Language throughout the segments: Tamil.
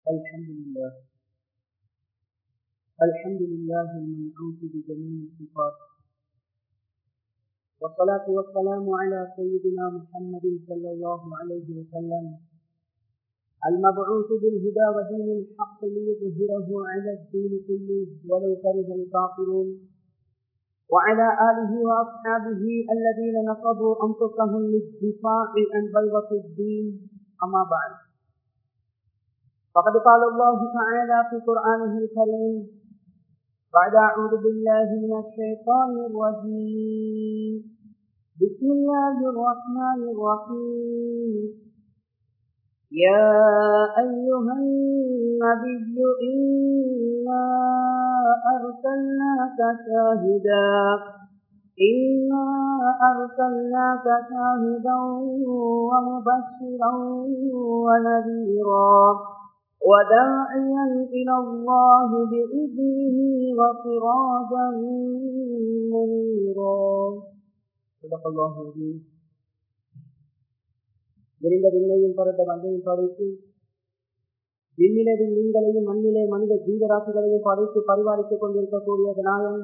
الحمد لله الحمد لله المنعوت بجميع الصفات والصلاة والسلام على سيدنا محمد صلى الله عليه وسلم المبعوث بالهدى ودين الحق ليظهره على الدين كله ولو كره الكافرون وعلى آله وأصحابه الذين نصبوا أنفسهم للدفاع عن بيضة الدين أما بعد فقد قال الله تعالى في قرآنه الكريم بعد أعوذ بالله من الشيطان الرجيم بسم الله الرحمن الرحيم يا أيها النبي إنا أرسلناك شاهدا إنا أرسلناك شاهدا ومبشرا ونذيرا وداعيا إلى الله بإذنه وسراجا منيرا صدق الله العظيم விரிந்த விண்ணையும் பரந்த மந்தையும் படைத்து விண்ணிலவில் நீங்களையும் மண்ணிலே மனித ஜீவராசிகளையும் படைத்து பரிபாலித்துக் கொண்டிருக்கக்கூடிய நாயன்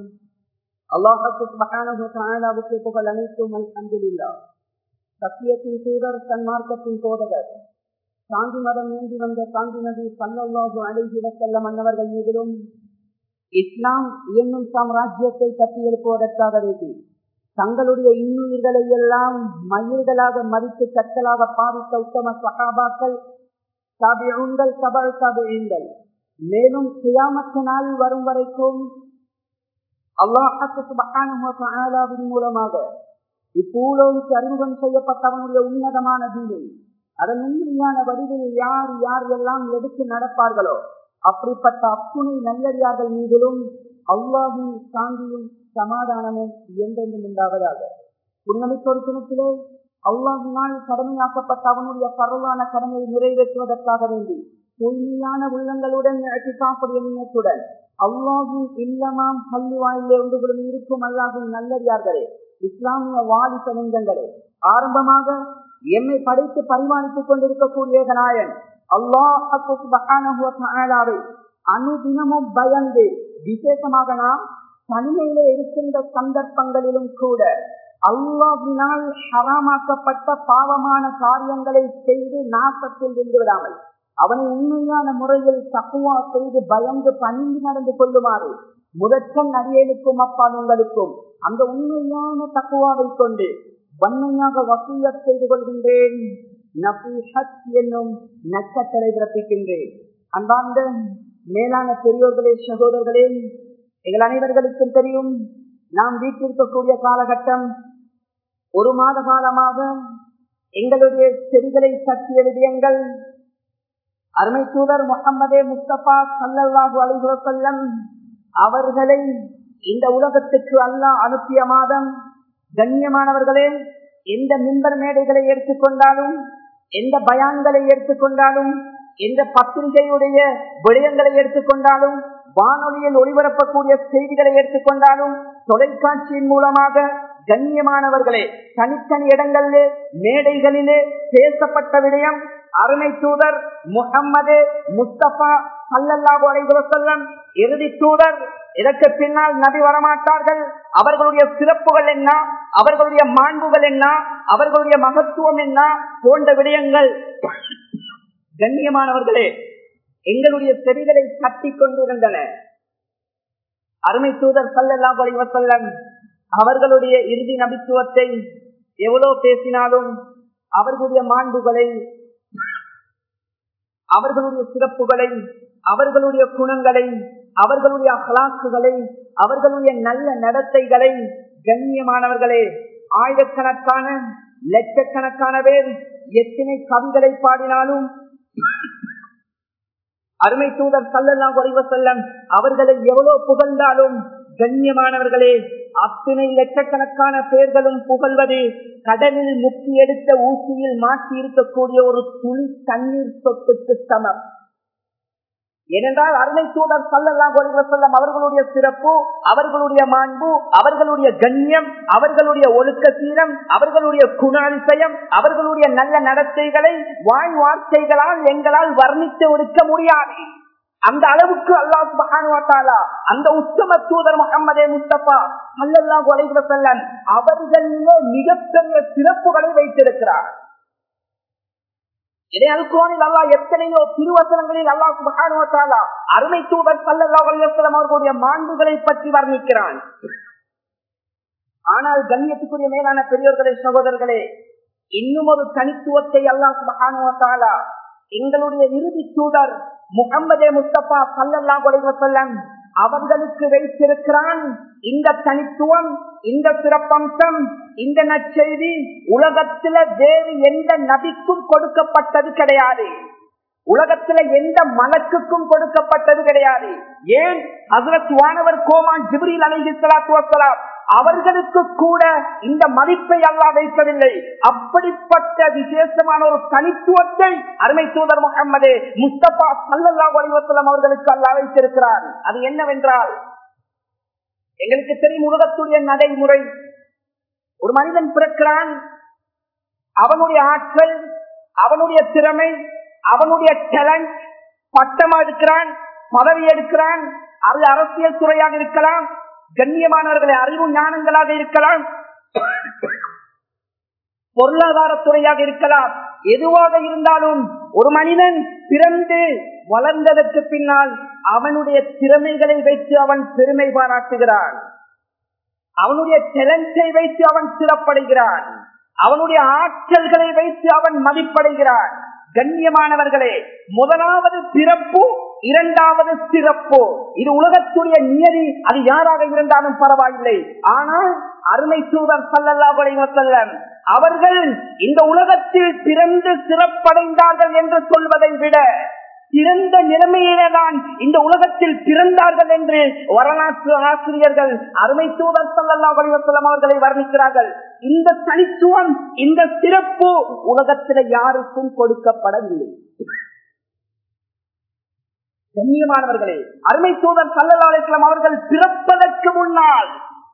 அல்லாஹுக்கு புகழ் அனைத்தும் அல்ஹம்துலில்லா சத்தியத்தின் தூதர் சன்மார்க்கத்தின் போதகர் சாந்தி மதம் நீங்கி வந்த சாந்தி நதி சல்லல்லாஹு அழகி வசல்ல மன்னவர்கள் மீதிலும் இஸ்லாம் என்னும் சாம்ராஜ்யத்தை கட்டி எழுப்புவதற்காக வேண்டி தங்களுடைய இன்னுயிர்களை எல்லாம் மயிர்களாக மதித்து கட்டலாக பாதித்த உத்தம சகாபாக்கள் சபியுங்கள் சபல் சபியுங்கள் மேலும் சியாமத்த நாள் வரும் வரைக்கும் அல்லாஹின் மூலமாக இப்பூலோவுக்கு அறிமுகம் செய்யப்பட்டவனுடைய உன்னதமான தீனை அதன் உண்மையான வடிவில் யார் யார் எல்லாம் எடுத்து நடப்பார்களோ அப்படிப்பட்ட அப்புனை நல்லடியார்கள் மீதிலும் அல்லாஹின் சாந்தியும் சமாதானமும் என்றென்றும் உண்டாவதாக புன்னமிக்கொரு தினத்திலே அல்லாஹினால் கடமையாக்கப்பட்ட அவனுடைய பரவான கடமையை நிறைவேற்றுவதற்காக வேண்டி தூய்மையான உள்ளங்களுடன் காப்படைய எண்ணத்துடன் அல்லாஹின் இல்லமாம் பள்ளி வாயிலே ஒன்று இருக்கும் அல்லாஹின் நல்லடியார்களே இஸ்லாமிய வாலிப நெஞ்சங்களே ஆரம்பமாக எம்மை படைத்து பரிமாணித்துக் கொண்டிருக்கக்கூடிய நாயன் அல்லாஹாவை அனுதினமும் பயந்து விசேஷமாக நாம் தனிமையிலே இருக்கின்ற சந்தர்ப்பங்களிலும் கூட அல்லாஹினால் ஹராமாக்கப்பட்ட பாவமான காரியங்களை செய்து நாசத்தில் இருந்து விடாமல் அவனை உண்மையான முறையில் தக்குவா செய்து பயந்து பணிந்து நடந்து கொள்ளுமாறு முதற்கண் அடியலுக்கும் அப்பால் உங்களுக்கும் அந்த உண்மையான தக்குவாவை கொண்டு வன்மையாக வசூல செய்து கொள்கின்றேன் என்னும் நச்சத்தலை பிறப்பிக்கின்றேன் அன்பார்ந்த மேலான பெரியோர்களே சகோதரர்களே எங்கள் அனைவர்களுக்கும் தெரியும் நாம் வீட்டிருக்கக்கூடிய காலகட்டம் ஒரு மாத காலமாக எங்களுடைய செடிகளை பற்றிய விடயங்கள் அருமை தூதர் முகமதே முஸ்தபா சல்லல்லாஹு அலிஹசல்லம் அவர்களை இந்த உலகத்துக்கு அல்லாஹ் அனுப்பிய மாதம் கண்ணியமானவர்களே எந்த மின்பர் மேடைகளை எடுத்துக்கொண்டாலும் எந்த பயான்களை எடுத்துக்கொண்டாலும் எந்த பத்திரிகையுடைய விடயங்களை எடுத்துக்கொண்டாலும் வானொலியில் ஒளிபரப்பக்கூடிய செய்திகளை எடுத்துக்கொண்டாலும் தொலைக்காட்சியின் மூலமாக கண்ணியமானவர்களே தனித்தனி இடங்களிலே மேடைகளிலே பேசப்பட்ட விடயம் அருமை தூதர் முகம்மது முஸ்தபா சல்லல்லாஹு அலைஹி வஸல்லம் இறுதி தூதர் இதற்கு பின்னால் நபி வரமாட்டார்கள் அவர்களுடைய சிறப்புகள் என்ன அவர்களுடைய மாண்புகள் என்ன அவர்களுடைய மகத்துவம் என்ன போன்ற விடயங்கள் கண்ணியமானவர்களே எங்களுடைய செடிகளை கட்டி கொண்டிருந்தன அருமை தூதர் சல்லல்லா வசல்லம் அவர்களுடைய இறுதி நபித்துவத்தை எவ்வளவு பேசினாலும் அவர்களுடைய மாண்புகளை அவர்களுடைய சிறப்புகளை அவர்களுடைய குணங்களை அவர்களுடைய அகலாக்குகளை அவர்களுடைய நல்ல நடத்தைகளை கண்ணியமானவர்களே ஆயிரக்கணக்கான லட்சக்கணக்கான பேர் எத்தனை கவிகளை பாடினாலும் அருமை தூதர் சல்லல்லாம் குறைவ செல்லம் அவர்களை எவ்வளவு புகழ்ந்தாலும் கண்ணியமானவர்களே அத்தனை லட்சக்கணக்கான பேர்களும் புகழ்வது கடலில் முக்கி எடுத்த ஊசியில் மாற்றி இருக்கக்கூடிய ஒரு துளி தண்ணீர் சொத்துக்கு சமம் ஏனென்றால் அருமை தூதர் சல்லல்லாம் செல்லம் அவர்களுடைய சிறப்பு அவர்களுடைய மாண்பு அவர்களுடைய கண்ணியம் அவர்களுடைய ஒழுக்க சீரம் அவர்களுடைய குணாதிசயம் அவர்களுடைய நல்ல நடத்தைகளை வாய் வார்த்தைகளால் எங்களால் வர்ணித்து ஒடுக்க முடியாது அந்த அளவுக்கு அல்லாஹ் சுபஹானுவத்தாலா அந்த உத்தம தூதர் முகமதே முஸ்தபா சல்லல்லாஹு அலைஹி வஸல்லம் அவர்களிலே மிகப்பெரிய சிறப்புகளை வைத்திருக்கிறார் இதே அல்குவானில் அல்லா எத்தனையோ திருவசனங்களில் அல்லா சுபகானுவத்தாலா அருமை தூதர் சல்லல்லா அலுவலம் அவர்களுடைய மாண்புகளை பற்றி வர்ணிக்கிறான் ஆனால் கண்ணியத்துக்குரிய மேலான பெரியோர்களே சகோதரர்களே இன்னும் ஒரு தனித்துவத்தை அல்லா சுபகானுவத்தாலா எங்களுடைய இறுதி தூதர் முகமதே முஸ்தபா சல்லல்லா அலுவலம் அவர்களுக்கு வைத்திருக்கிறான் இந்த தனித்துவம் இந்த சிறப்பம்சம் இந்த நற்செய்தி உலகத்துல வேறு எந்த நபிக்கும் கொடுக்கப்பட்டது கிடையாது உலகத்துல எந்த மலக்குக்கும் கொடுக்கப்பட்டது கிடையாது ஏன் ஹசரத் வானவர் கோமான் ஜிப்ரீல் அலஹி சலாத்து வசலாம் அவர்களுக்கு கூட இந்த மதிப்பை அல்லா வைக்கவில்லை அப்படிப்பட்ட விசேஷமான ஒரு தனித்துவத்தை அருமை தூதர் முகமது முஸ்தபா சல்லல்லா அலிவசலம் அவர்களுக்கு அல்லா வைத்திருக்கிறார் அது என்னவென்றால் எங்களுக்கு தெரியும் உலகத்துடைய நடைமுறை ஒரு மனிதன் பிறக்கிறான் அவனுடைய ஆற்றல் அவனுடைய திறமை அவனுடைய டேலண்ட் பட்டமா இருக்கிறான் பதவி எடுக்கிறான் அது அரசியல் துறையாக இருக்கலாம் கண்ணியமானவர்களை அறிவு ஞானங்களாக இருக்கலாம் பொருளாதார துறையாக இருக்கலாம் எதுவாக இருந்தாலும் ஒரு மனிதன் பிறந்து வளர்ந்ததற்கு பின்னால் அவனுடைய திறமைகளை வைத்து அவன் பெருமை பாராட்டுகிறான் அவனுடைய டெலண்டை வைத்து அவன் சிறப்படைகிறான் அவனுடைய ஆற்றல்களை வைத்து அவன் மதிப்படைகிறான் கண்ணியமானவர்களே முதலாவது பிறப்பு இரண்டாவது சிறப்பு இது உலகத்துடைய நியதி அது யாராக இருந்தாலும் பரவாயில்லை ஆனால் அருமை தூதர் சல்லல்லா செல்லம் அவர்கள் இந்த உலகத்தில் பிறந்து சிறப்படைந்தார்கள் என்று சொல்வதை விட சிறந்த நிலைமையில்தான் இந்த உலகத்தில் பிறந்தார்கள் என்று வரலாற்று ஆசிரியர்கள் அருமை தூதர் சல்லல்லா வலிவசலம் அவர்களை வர்ணிக்கிறார்கள் இந்த தனித்துவம் இந்த சிறப்பு உலகத்தில் யாருக்கும் கொடுக்கப்படவில்லை கண்ணியமானவர்களே அருமை தூதர் சல்லல்லா அலிஸ்லாம் அவர்கள் பிறப்பதற்கு முன்னால்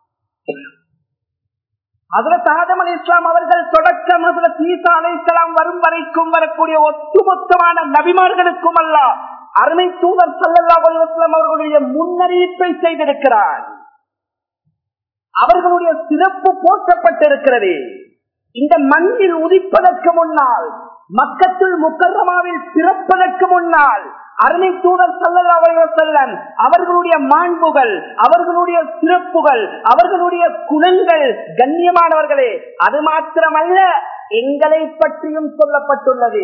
ஹசரத் ஆதம் அலி இஸ்லாம் அவர்கள் தொடக்கம் ஹசரத் ஈசா அலி இஸ்லாம் வரும் வரைக்கும் வரக்கூடிய ஒட்டுமொத்தமான நபிமார்களுக்கும் அல்ல அருமை தூதர் சல்லல்லா அலுவலாம் அவர்களுடைய முன்னறிவிப்பை செய்திருக்கிறார் அவர்களுடைய சிறப்பு போற்றப்பட்டிருக்கிறது இந்த மண்ணில் உதிப்பதற்கு முன்னால் மக்கத்தில் முக்கரமாவில் பிறப்பதற்கு முன்னால் அருமை தூதர் செல்லம் அவர்களுடைய மாண்புகள் அவர்களுடைய சிறப்புகள் அவர்களுடைய குணங்கள் கண்ணியமானவர்களே அது மாத்திரமல்ல எங்களை பற்றியும் சொல்லப்பட்டுள்ளது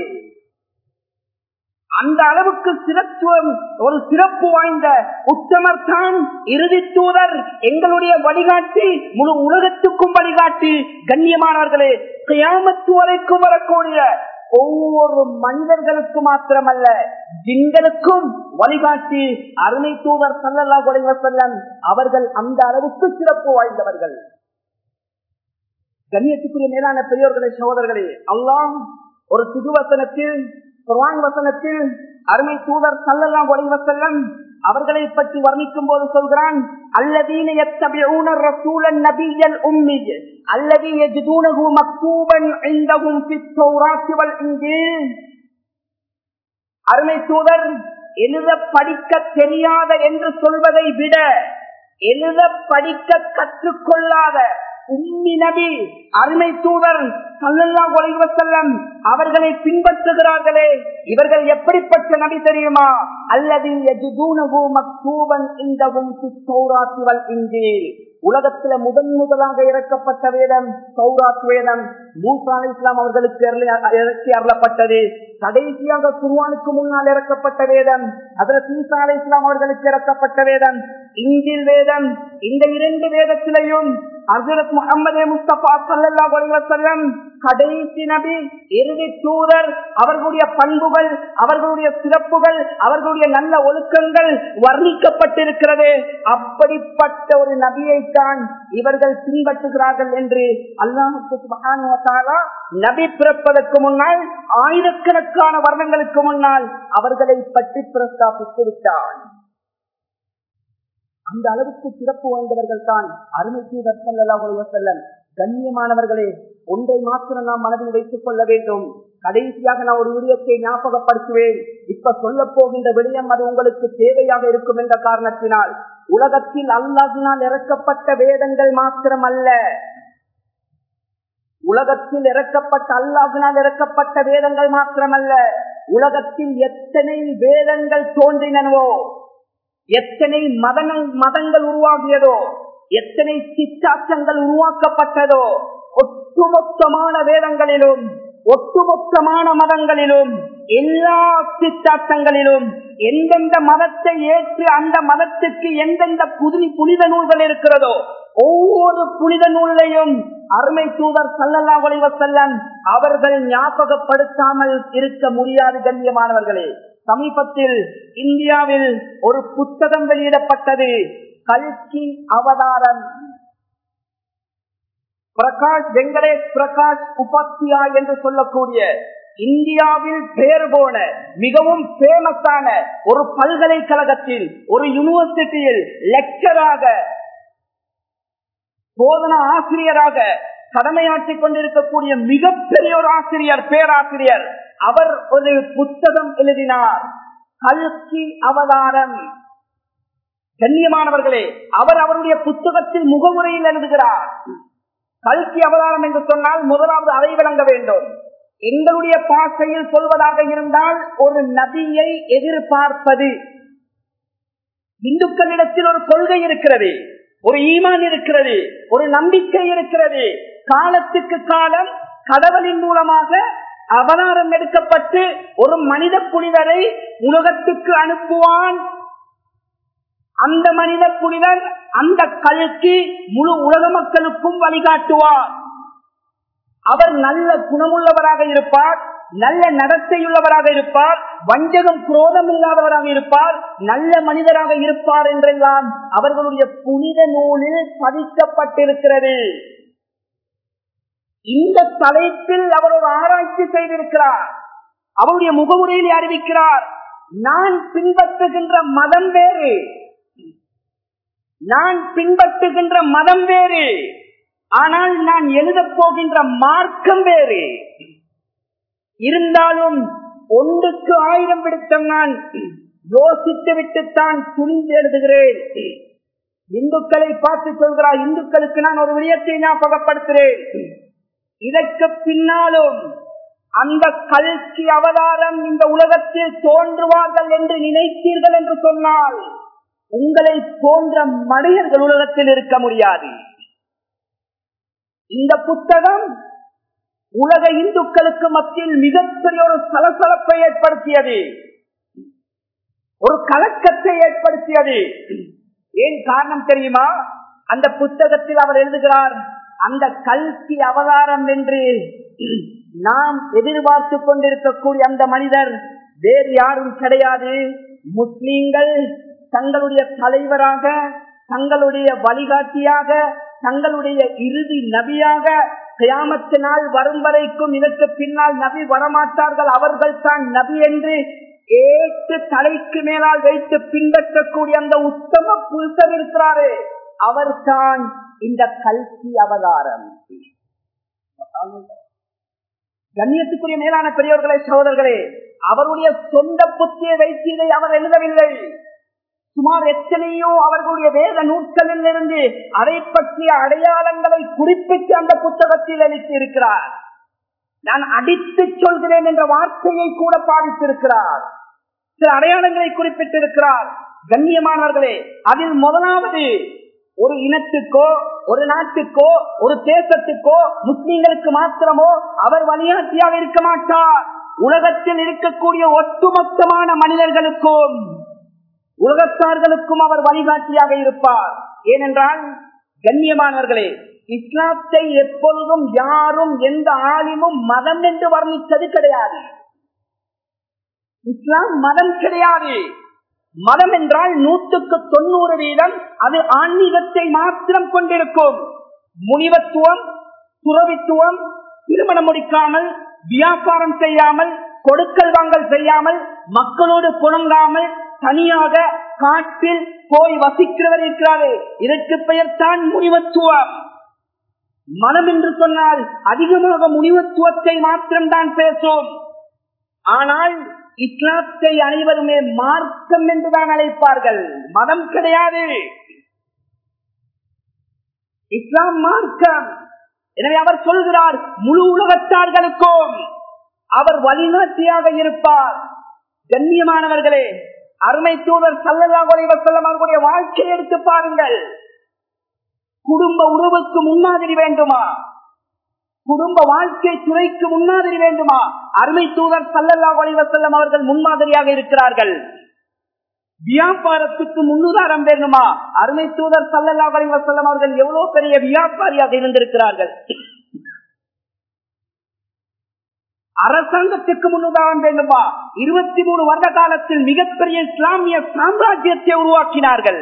அந்த அளவுக்கு சிறத்துவம் ஒரு சிறப்பு வாய்ந்த உத்தமர் தான் இறுதி தூதர் எங்களுடைய வழிகாட்டி முழு உலகத்துக்கும் வழிகாட்டி கண்ணியமானவர்களே கியாமத்து வரைக்கும் வரக்கூடிய ஒவ்வொரு மனிதர்களுக்கு மாத்திரமல்ல ஜிங்களுக்கும் வழிகாட்டி அருமை தூதர் சல்லல்லா செல்லம் அவர்கள் அந்த அளவுக்கு சிறப்பு வாய்ந்தவர்கள் கண்ணியத்துக்குரிய மேலான பெரியோர்களே சகோதரர்களே அல்லாம் ஒரு புதுவசனத்தில் குர்ஆன் வசனத்தில் அருமை தூதர் சல்லல்லாம் செல்லம் அவர்களை பற்றி வர்ணிக்கும் போது சொல்கிறான் அல்லதீன يتبعون الرسول النبي الأمي الذي يجدونه مكتوبا عندهم في التوراة والإنجيل அருமை தூதர் எழுத படிக்க தெரியாத என்று சொல்வதை விட எழுத படிக்க கற்றுக்கொள்ளாத உம்மி நபி அருமை தூதர் சல்லல்லா ஒளிவ செல்லம் அவர்களை பின்பற்றுகிறார்களே இவர்கள் எப்படிப்பட்ட நபி தெரியுமா அல்லது உலகத்துல முதன் முதலாக இறக்கப்பட்ட வேதம் சௌராத் வேதம் மூசா இஸ்லாம் அவர்களுக்கு இறக்கி அருளப்பட்டது கடைசியாக குருவானுக்கு முன்னால் இறக்கப்பட்ட வேதம் அதுல சீசா அலி இஸ்லாம் அவர்களுக்கு இறக்கப்பட்ட வேதம் இந்தில் வேதம் இந்த இரண்டு வேதத்திலையும் ஹசரத் முகமது முஸ்தபா சல்லல்லாஹு அலைஹி வஸல்லம் கடைசி நபி இறுதி தூதர் அவர்களுடைய பண்புகள் அவர்களுடைய சிறப்புகள் அவர்களுடைய நல்ல ஒழுக்கங்கள் வர்ணிக்கப்பட்டிருக்கிறது அப்படிப்பட்ட ஒரு நபியைத்தான் இவர்கள் பின்பற்றுகிறார்கள் என்று அல்லாஹுக்கு சுப்ஹானஹு வ தஆலா நபி பிறப்பதற்கு முன்னால் ஆயிரக்கணக்கான வருடங்களுக்கு முன்னால் அவர்களை பற்றி பிரஸ்தாபித்து விட்டான் அந்த அளவுக்கு சிறப்பு வாய்ந்தவர்கள் தான் அருமை தூதர் ஸல்லல்லாஹு அலைஹி வஸல்லம் கண்ணியமானவர்களே ஒன்றை மாத்திரம் நாம் மனதில் வைத்துக் கொள்ள வேண்டும் கடைசியாக நான் ஒரு விடயத்தை ஞாபகப்படுத்துவேன் இப்ப சொல்ல போகின்ற விடயம் அது உங்களுக்கு தேவையாக இருக்கும் என்ற காரணத்தினால் உலகத்தில் அல்லாஹினால் இறக்கப்பட்ட வேதங்கள் மாத்திரம் அல்ல உலகத்தில் இறக்கப்பட்ட அல்லாஹினால் இறக்கப்பட்ட வேதங்கள் மாத்திரமல்ல உலகத்தில் எத்தனை வேதங்கள் தோன்றினவோ எத்தனை மதங்கள் மதங்கள் உருவாகியதோ எத்தனை சித்தாச்சங்கள் உருவாக்கப்பட்டதோ ஒட்டுமொத்தமான வேதங்களிலும் ஒட்டுமொத்தமான மதங்களிலும் எல்லா சித்தாச்சங்களிலும் எந்தெந்த மதத்தை ஏற்று அந்த மதத்துக்கு எந்தெந்த புதி புனித நூல்கள் இருக்கிறதோ ஒவ்வொரு புனித நூலையும் அருமை தூதர் சல்லல்லா செல்லம் அவர்கள் ஞாபகப்படுத்தாமல் இருக்க முடியாது கண்ணியமானவர்களே சமீபத்தில் இந்தியாவில் ஒரு புத்தகம் வெளியிடப்பட்டது கல்கி அவதாரம் பிரகாஷ் வெங்கடேஷ் பிரகாஷ் உபாத்தியா என்று சொல்லக்கூடிய இந்தியாவில் பெயர் போன மிகவும் பேமஸான ஒரு பல்கலைக்கழகத்தில் ஒரு யூனிவர்சிட்டியில் லெக்சராக போதனா ஆசிரியராக கடமையாற்றிக் கொண்டிருக்கக்கூடிய மிகப்பெரிய ஒரு ஆசிரியர் பேராசிரியர் அவர் ஒரு புத்தகம் எழுதினார் கல்கி அவதாரம் கண்ணியமானவர்களே அவர் அவருடைய புத்தகத்தில் முகமுறையில் எழுதுகிறார் கல்கி அவதாரம் என்று சொன்னால் முதலாவது அதை விளங்க வேண்டும் எங்களுடைய பாஷையில் சொல்வதாக இருந்தால் ஒரு நபியை எதிர்பார்ப்பது இந்துக்களிடத்தில் ஒரு கொள்கை இருக்கிறது ஒரு ஈமான் இருக்கிறது ஒரு நம்பிக்கை இருக்கிறது காலத்துக்கு காலம் கடவுளின் மூலமாக அவதாரம் எடுக்கப்பட்டு ஒரு மனித புனிதரை உலகத்துக்கு அனுப்புவான் அந்த மனித புனிதன் அந்த கல்கி முழு உலக மக்களுக்கும் வழிகாட்டுவார் அவர் நல்ல குணமுள்ளவராக இருப்பார் நல்ல நடத்தையுள்ளவராக இருப்பார் வஞ்சகம் குரோதம் இல்லாதவராக இருப்பார் நல்ல மனிதராக இருப்பார் என்றெல்லாம் அவர்களுடைய புனித நூலில் பதிக்கப்பட்டிருக்கிறது இந்த தலைப்பில் அவர் ஒரு ஆராய்ச்சி செய்திருக்கிறார் அவருடைய முகமுறையில் அறிவிக்கிறார் நான் பின்பற்றுகின்ற மதம் வேறு நான் பின்பற்றுகின்ற மதம் வேறு ஆனால் நான் எழுதப் போகின்ற மார்க்கம் வேறு இருந்தாலும் ஒன்றுக்கு ஆயிரம் விடுத்தம் நான் யோசித்து விட்டுத்தான் துணிந்து எழுதுகிறேன் இந்துக்களை பார்த்து சொல்கிறார் இந்துக்களுக்கு நான் ஒரு விடயத்தை ஞாபகப்படுத்துகிறேன் இதற்கு பின்னாலும் அந்த கல்கி அவதாரம் இந்த உலகத்தில் தோன்றுவார்கள் என்று நினைத்தீர்கள் என்று சொன்னால் உங்களை போன்ற மனிதர்கள் உலகத்தில் இருக்க முடியாது இந்த புத்தகம் உலக இந்துக்களுக்கு மத்தியில் மிகப்பெரிய ஒரு சலசலப்பை ஏற்படுத்தியது ஒரு கலக்கத்தை ஏற்படுத்தியது ஏன் காரணம் தெரியுமா அந்த புத்தகத்தில் அவர் எழுதுகிறார் அந்த கல்கி அவதாரம் என்று நாம் எதிர்பார்த்து கொண்டிருக்கக்கூடிய அந்த மனிதர் வேறு யாரும் கிடையாது முஸ்லீம்கள் தங்களுடைய தலைவராக தங்களுடைய வழிகாட்டியாக தங்களுடைய இறுதி நபியாக கியாமத்து நாள் வரும் வரைக்கும் இதற்கு பின்னால் நபி வரமாட்டார்கள் அவர்கள் தான் நபி என்று ஏற்று தலைக்கு மேலால் வைத்து பின்பற்றக்கூடிய அந்த உத்தம புருஷர் இருக்கிறாரே அவர் தான் இந்த கல்கி அவதாரம் கண்ணியத்துக்குரிய மேலான பெரியவர்களே சகோதரர்களே அவருடைய சொந்த புத்தியை வைத்து இதை அவர் எழுதவில்லை சுமார் எத்தனையோ அவர்களுடைய வேத நூட்களில் இருந்து அதை பற்றிய அடையாளங்களை குறிப்பிட்டு அந்த புத்தகத்தில் அளித்து இருக்கிறார் நான் அடித்து சொல்கிறேன் என்ற வார்த்தையை கூட பாதித்திருக்கிறார் சில அடையாளங்களை குறிப்பிட்டிருக்கிறார் கண்ணியமானவர்களே அதில் முதலாவது ஒரு இனத்துக்கோ ஒரு நாட்டுக்கோ ஒரு தேசத்துக்கோ முஸ்லீம்களுக்கு மாத்திரமோ அவர் வழிகாட்டியாக இருக்க மாட்டார் உலகத்தில் இருக்கக்கூடிய ஒட்டுமொத்தமான மனிதர்களுக்கும் உலகத்தார்களுக்கும் அவர் வழிகாட்டியாக இருப்பார் ஏனென்றால் கண்ணியமானவர்களே இஸ்லாத்தை எப்பொழுதும் யாரும் எந்த ஆலிமும் மதம் என்று வர்ணித்தது கிடையாது இஸ்லாம் மதம் கிடையாது மதம் என்றால் நூற்றுக்கு தொண்ணூறு வீதம் அது ஆன்மீகத்தை மாத்திரம் கொண்டிருக்கும் முனிவத்துவம் துறவித்துவம் திருமணம் முடிக்காமல் வியாபாரம் செய்யாமல் கொடுக்கல் வாங்கல் செய்யாமல் மக்களோடு புணங்காமல் தனியாக காட்டில் போய் வசிக்கிறவர் இருக்கிறாரே இதற்கு பெயர் தான் முனிவத்துவம் மனம் என்று சொன்னால் அதிகமாக முனிவத்துவத்தை மாத்திரம்தான் பேசும் ஆனால் இஸ்லாத்தை அனைவருமே மார்க்கம் என்றுதான் அழைப்பார்கள் மதம் கிடையாது இஸ்லாம் மார்க்கம் எனவே அவர் சொல்கிறார் முழு உலகத்தார்களுக்கும் அவர் வழிகாட்டியாக இருப்பார் கண்ணியமானவர்களே அருமை தூதர் சல்லல்லா செல்லம் அவர்களுடைய வாழ்க்கையை எடுத்து பாருங்கள் குடும்ப உறவுக்கு முன்மாதிரி வேண்டுமா குடும்ப வாழ்க்கை துறைக்கு முன்மாதிரி வேண்டுமா அருமை தூதர் சல்லல்லா செல்லம் அவர்கள் முன்மாதிரியாக இருக்கிறார்கள் வியாபாரத்துக்கு முன்னுதாரம் வேண்டுமா அருமை தூதர் சல்லல்லா செல்லம் அவர்கள் எவ்வளவு பெரிய வியாபாரியாக இருந்திருக்கிறார்கள் அரசாங்கத்துக்கு முன்னுதாரணம் வேண்டுமா இருபத்தி மூணு வருட காலத்தில் மிகப்பெரிய இஸ்லாமிய சாம்ராஜ்யத்தை உருவாக்கினார்கள்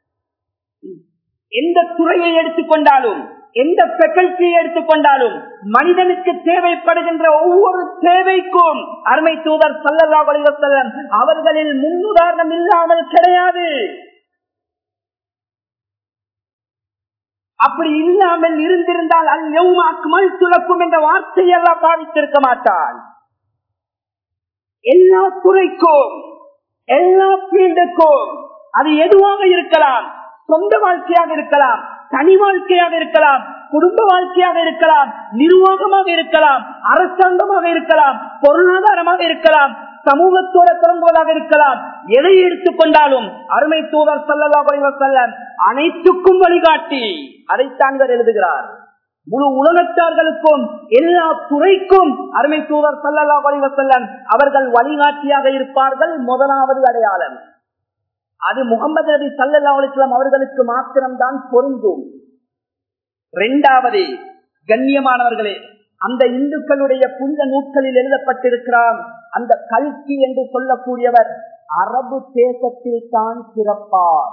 எந்த துறையை எடுத்துக்கொண்டாலும் எந்த ஃபெக்கல்டியை எடுத்துக்கொண்டாலும் மனிதனுக்கு தேவைப்படுகின்ற ஒவ்வொரு தேவைக்கும் அருமை தூதர் சல்லல்லா செல்லம் அவர்களில் முன்னுதாரணம் இல்லாமல் கிடையாது அப்படி இல்லாமல் இருந்திருந்தால் அல் துளக்கும் என்ற வார்த்தையை எல்லாம் பாவித்திருக்க மாட்டான் எல்லா துறைக்கும் எல்லா பீல்டுக்கும் அது எதுவாக இருக்கலாம் சொந்த வாழ்க்கையாக இருக்கலாம் தனி வாழ்க்கையாக இருக்கலாம் குடும்ப வாழ்க்கையாக இருக்கலாம் நிர்வாகமாக இருக்கலாம் அரசாங்கமாக இருக்கலாம் பொருளாதாரமாக இருக்கலாம் சமூகத்தோட தொடங்குவதாக இருக்கலாம் எதை எடுத்துக்கொண்டாலும் அருமை தூதர் சல்லல்லா செல்லம் அனைத்துக்கும் வழிகாட்டி அதைத்தான் இவர் எழுதுகிறார் முழு உலகத்தார்களுக்கும் எல்லா துறைக்கும் அருமை தூதர் சல்லல்லா செல்லம் அவர்கள் வழிகாட்டியாக இருப்பார்கள் முதலாவது அடையாளம் அது முகமது நபி சல்லல்லா அலிஸ்லாம் அவர்களுக்கு மாத்திரம்தான் பொருந்தும் இரண்டாவது கண்ணியமானவர்களே அந்த இந்துக்களுடைய புனித நூட்களில் எழுதப்பட்டிருக்கிறார் அந்த கல்கி என்று சொல்லக்கூடியவர் அரபு தேசத்தில் தான் சிறப்பார்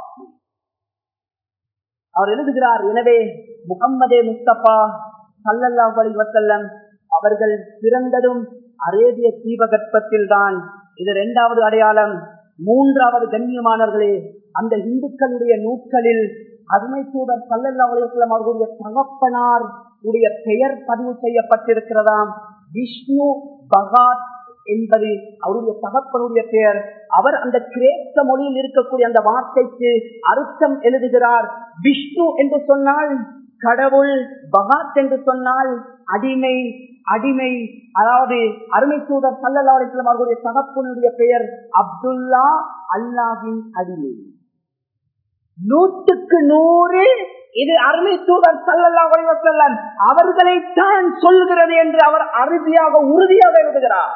அவர் எழுதுகிறார் எனவே முகம்மதே முஸ்தபா சல்லல்லா அலி வசல்லம் அவர்கள் பிறந்ததும் அரேபிய தீபகற்பத்தில் தான் இது இரண்டாவது அடையாளம் மூன்றாவது கண்ணியமானவர்களே அந்த இந்துக்களுடைய நூட்களில் அருமை தூதர் சல்லல்லா அலுவலம் அவர்களுடைய தகப்பனார் உடைய பெயர் பதிவு செய்யப்பட்டிருக்கிறதாம் விஷ்ணு பகாத் என்பது அவருடைய தகப்பனுடைய பெயர் அவர் அந்த கிரேக்க மொழியில் இருக்கக்கூடிய அந்த வார்த்தைக்கு அர்த்தம் எழுதுகிறார் விஷ்ணு என்று சொன்னால் கடவுள் பகாத் என்று சொன்னால் அடிமை அடிமை அதாவது அருமை தூதர் சல்லல்லா அலிஸ்லாம் அவர்களுடைய தகப்பனுடைய பெயர் அப்துல்லா அல்லாவின் அடிமை நூற்றுக்கு நூறு இது அருமை தூதர் சல்லல்லா அலிவசல்லம் அவர்களைத்தான் சொல்கிறது என்று அவர் அறுதியாக உறுதியாக எழுதுகிறார்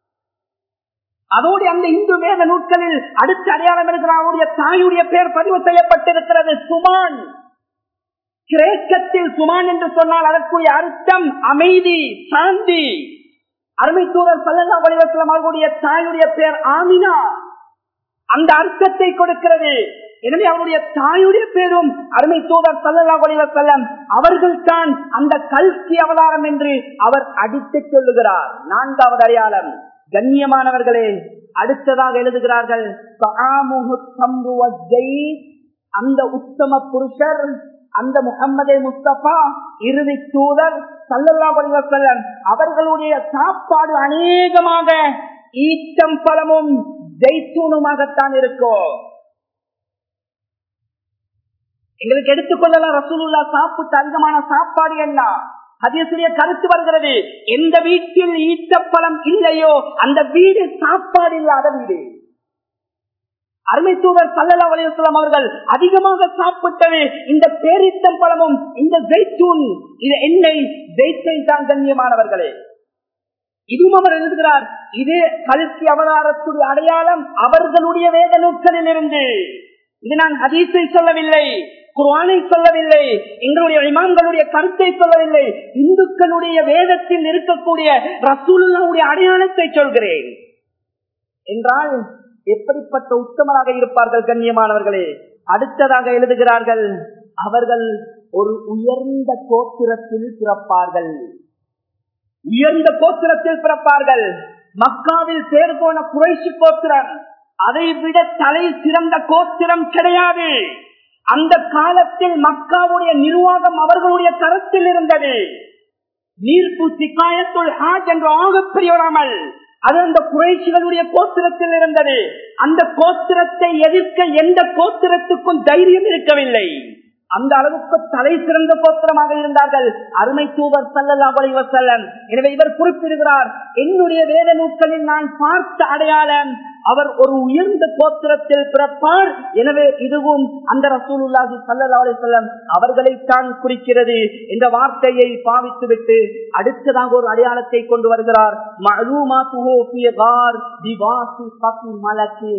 அதோடு அந்த இந்து வேத நூட்களில் அடுத்த அடையாளம் இருக்கிறார் அவருடைய தாயுடைய பெயர் பதிவு செய்யப்பட்டிருக்கிறது சுமான் கிரேக்கத்தில் சுமான் என்று சொன்னால் அதற்குரிய அர்த்தம் அமைதி சாந்தி அருமை தூதர் சல்லல்லா வடிவசலம் அவர்களுடைய தாயுடைய பெயர் ஆமினா அந்த அர்த்தத்தை கொடுக்கிறது எனவே அவருடைய தாயுடைய பேரும் அருமை தூதர் சல்லல்லா வடிவசல்லம் அவர்கள் தான் அந்த கல்வி அவதாரம் என்று அவர் அடித்து சொல்லுகிறார் நான்காவது அடையாளம் கண்ணியமானவர்களே அடுத்ததாக எழுதுகிறார்கள் அந்த உத்தம புருஷர் அந்த முகம்மதே முஸ்தபா இறுதி தூதர் சல்லல்லா செல்லம் அவர்களுடைய சாப்பாடு அநேகமாக ஈச்சம் பழமும் ஜெய்சூனுமாகத்தான் இருக்கும் எங்களுக்கு எடுத்துக்கொள்ளலாம் ரசூலுல்லா சாப்பிட்டு அதிகமான சாப்பாடு என்ன ஹதீசுடைய கருத்து வருகிறது எந்த வீட்டில் ஈச்சப்பழம் இல்லையோ அந்த வீடு சாப்பாடு இல்லாத வீடு அருமை தூதர் சல்லல்லா அலிவசலாம் அவர்கள் அதிகமாக சாப்பிட்டது இந்த பேரித்தம் பழமும் இந்த ஜெய்தூன் இது எண்ணெய் ஜெய்த்தை தான் கண்ணியமானவர்களே இதுவும் அவர் எழுதுகிறார் இது கல்வி அவதாரத்துடைய அடையாளம் அவர்களுடைய வேத நூட்களில் இருந்து இது நான் ஹதீஸை சொல்லவில்லை குர்ஆனை சொல்லவில்லை எங்களுடைய இமாம்களுடைய கருத்தை சொல்லவில்லை இந்துக்களுடைய வேதத்தில் இருக்கக்கூடிய ரசூலுல்லாவுடைய அடையாளத்தை சொல்கிறேன் என்றால் எப்படிப்பட்ட உத்தமராக இருப்பார்கள் கண்ணியமானவர்களே அடுத்ததாக எழுதுகிறார்கள் அவர்கள் ஒரு உயர்ந்த கோத்திரத்தில் பிறப்பார்கள் உயர்ந்த கோத்திரத்தில் பிறப்பார்கள் மக்காவில் பேர் போன குறைசி கோத்திரம் அதை விட தலை சிறந்த கோத்திரம் கிடையாது அந்த காலத்தில் மக்காவுடைய நிர்வாகம் அவர்களுடைய கருத்தில் இருந்தது நீர்ப்பு சிக்காயத்துள் ஹாஜ் என்ற ஆகப்பெரியவராமல் அது அந்த குறைச்சிகளுடைய கோத்திரத்தில் இருந்தது அந்த கோத்திரத்தை எதிர்க்க எந்த கோத்திரத்துக்கும் தைரியம் இருக்கவில்லை அந்த அளவுக்கு தலை சிறந்த கோத்திரமாக இருந்தார்கள் அருமை தூவர் சல்லல்லாஹு செல்லம் எனவே இவர் குறிப்பிடுகிறார் என்னுடைய வேத நூட்களில் நான் பார்த்த அடையாளம் அவர் ஒரு உயர்ந்த கோத்திரத்தில் பிறப்பார் எனவே இதுவும் அந்த ரசூலுல்லாஹி சல்லல்லாஹு அலைஹி வஸல்லம் அவர்களைத்தான் குறிக்கிறது என்ற வார்த்தையை பாவித்துவிட்டு அடுத்ததாக ஒரு அடையாளத்தை கொண்டு வருகிறார் மஅலூமாத்துஹு ஃபீ கார் பிவாசி ஃபத்தி மலக்கி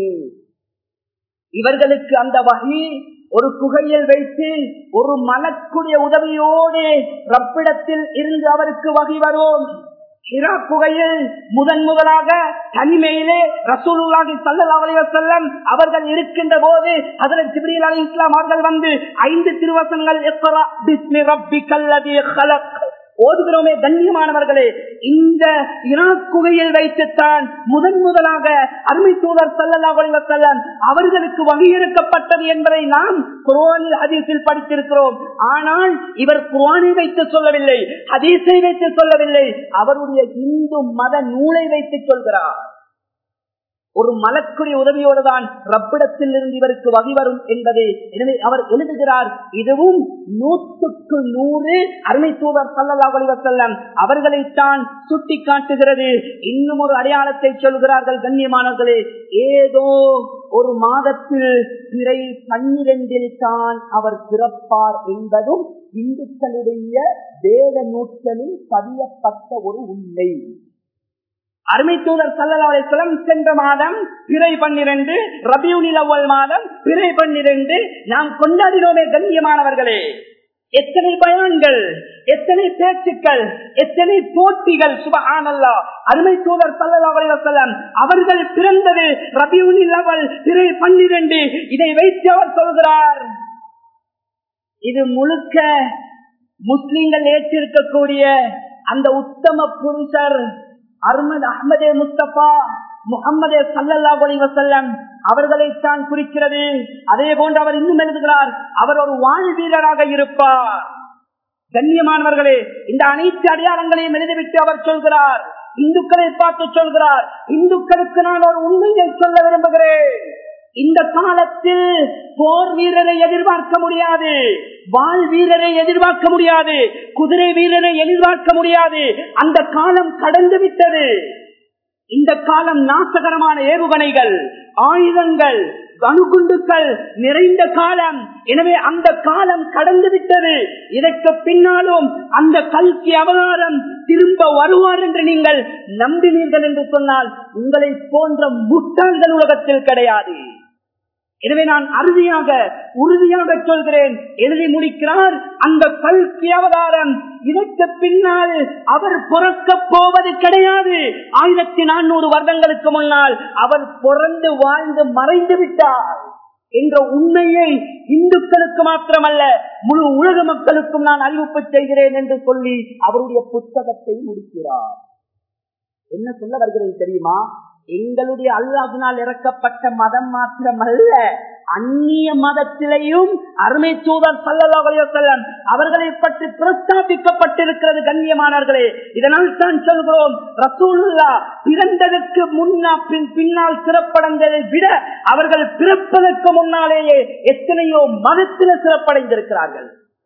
இவர்களுக்கு அந்த வகை ஒரு குகையில் வைத்து ஒரு மலக்குடைய உதவியோடு ரப்பிடத்தில் இருந்து அவருக்கு வகை வரும் ஹிரா குகையில் முதன் முதலாக தனிமையிலே ரசூலுல்லாஹி ஸல்லல்லாஹு அலைஹி வஸல்லம் அவர்கள் இருக்கின்ற போது ஹஜரத் ஜிப்ரீல் அலைஹிஸ்ஸலாம் அவர்கள் வந்து ஐந்து திருவசனங்கள் இக்ரா பிஸ்மி ரப்பிக்கல்லதீ خلق ஓதுகிறோமே கண்ணியமானவர்களே இந்த இராக் குகையில் வைத்துத்தான் முதன் முதலாக அருமை தூதர் சல்லல்லாஹு அலைஹி வஸல்லம் அவர்களுக்கு வகையிருக்கப்பட்டது என்பதை நாம் குர்ஆனில் ஹதீஸில் படித்திருக்கிறோம் ஆனால் இவர் குர்ஆனை வைத்து சொல்லவில்லை ஹதீஸை வைத்து சொல்லவில்லை அவருடைய இந்து மத நூலை வைத்து சொல்கிறார் ஒரு மலக்குடைய உதவியோடு தான் ரப்பிடத்தில் இருந்து இவருக்கு வகை வரும் என்பது எனவே அவர் எழுதுகிறார் இதுவும் நூற்றுக்கு நூறு அருமை தூதர் சல்லல்லாஹு அலைஹி வஸல்லம் அவர்களைத்தான் சுட்டி காட்டுகிறது இன்னும் ஒரு அடையாளத்தை சொல்கிறார்கள் கண்ணியமானவர்களே ஏதோ ஒரு மாதத்தில் பிறை பன்னிரண்டில் தான் அவர் பிறப்பார் என்பதும் இந்துக்களுடைய வேத நூட்களில் பதியப்பட்ட ஒரு உண்மை அருமை தூதர் சல்லலாசலம் சென்ற மாதம் பிறை பன்னிரண்டு ரபியூனில் அவ்வள் மாதம் பிறை பன்னிரண்டு நாம் கொண்டாடினோமே கண்ணியமானவர்களே எத்தனை பயான்கள் எத்தனை பேச்சுக்கள் எத்தனை போட்டிகள் சுபஹானல்லா அருமை தூதர் சல்லல்லாஹு அவர்கள் பிறந்தது ரபியூனில் அவள் பிறை பன்னிரண்டு இதை வைத்து அவர் சொல்கிறார் இது முழுக்க முஸ்லிம்கள் ஏற்றிருக்கக்கூடிய அந்த உத்தம புருஷர் அருமத் அஹமதே முஸ்தபா முகமது சல்லல்லா அலி வசல்லம் அவர்களைத்தான் குறிக்கிறது அதே போன்று அவர் இன்னும் எழுதுகிறார் அவர் ஒரு வாழ் வீரராக இருப்பார் கண்ணியமானவர்களே இந்த அனைத்து அடையாளங்களையும் எழுதிவிட்டு அவர் சொல்கிறார் இந்துக்களை பார்த்து சொல்கிறார் இந்துக்களுக்கு நான் ஒரு உண்மையை சொல்ல விரும்புகிறேன் இந்த காலத்தில் போர் வீரரை எதிர்பார்க்க முடியாது வால் வீரரை எதிர்பார்க்க முடியாது குதிரை வீரரை எதிர்பார்க்க முடியாது அந்த காலம் கடந்து விட்டது இந்த காலம் நாசகரமான ஏவுகணைகள் ஆயுதங்கள் அணுகுண்டுகள் நிறைந்த காலம் எனவே அந்த காலம் கடந்து விட்டது இதற்கு பின்னாலும் அந்த கல்வி அவதாரம் திரும்ப வருவார் என்று நீங்கள் நம்பினீர்கள் என்று சொன்னால் உங்களை போன்ற முட்டாள்கள் உலகத்தில் கிடையாது எனவே நான் அறுதியாக உறுதியாக சொல்கிறேன் எழுதி முடிக்கிறார் அந்த கல்வி அவதாரம் இதற்கு பின்னால் அவர் பிறக்க போவது கிடையாது ஆயிரத்தி நானூறு வருடங்களுக்கு முன்னால் அவர் பிறந்து வாழ்ந்து மறைந்து விட்டார் என்ற உண்மையை இந்துக்களுக்கு மாத்திரமல்ல முழு உலக மக்களுக்கும் நான் அறிவிப்பு செய்கிறேன் என்று சொல்லி அவருடைய புத்தகத்தை முடிக்கிறார் என்ன சொல்ல வருகிறேன் தெரியுமா எங்களுடைய அல்லாஹினால் இறக்கப்பட்ட மதம் மாத்திரம் அல்ல அந்நிய மதத்திலையும் அருமை தூதர் சல்லல்லாஹ் அவர்களை பற்றி பிரஸ்தாபிக்கப்பட்டிருக்கிறது கண்ணியமானவர்களே இதனால் தான் சொல்கிறோம் ரசூலுல்லா பிறந்ததற்கு முன்னா பின் பின்னால் சிறப்படைந்ததை விட அவர்கள் பிறப்பதற்கு முன்னாலேயே எத்தனையோ மதத்தில சிறப்படைந்திருக்கிறார்கள்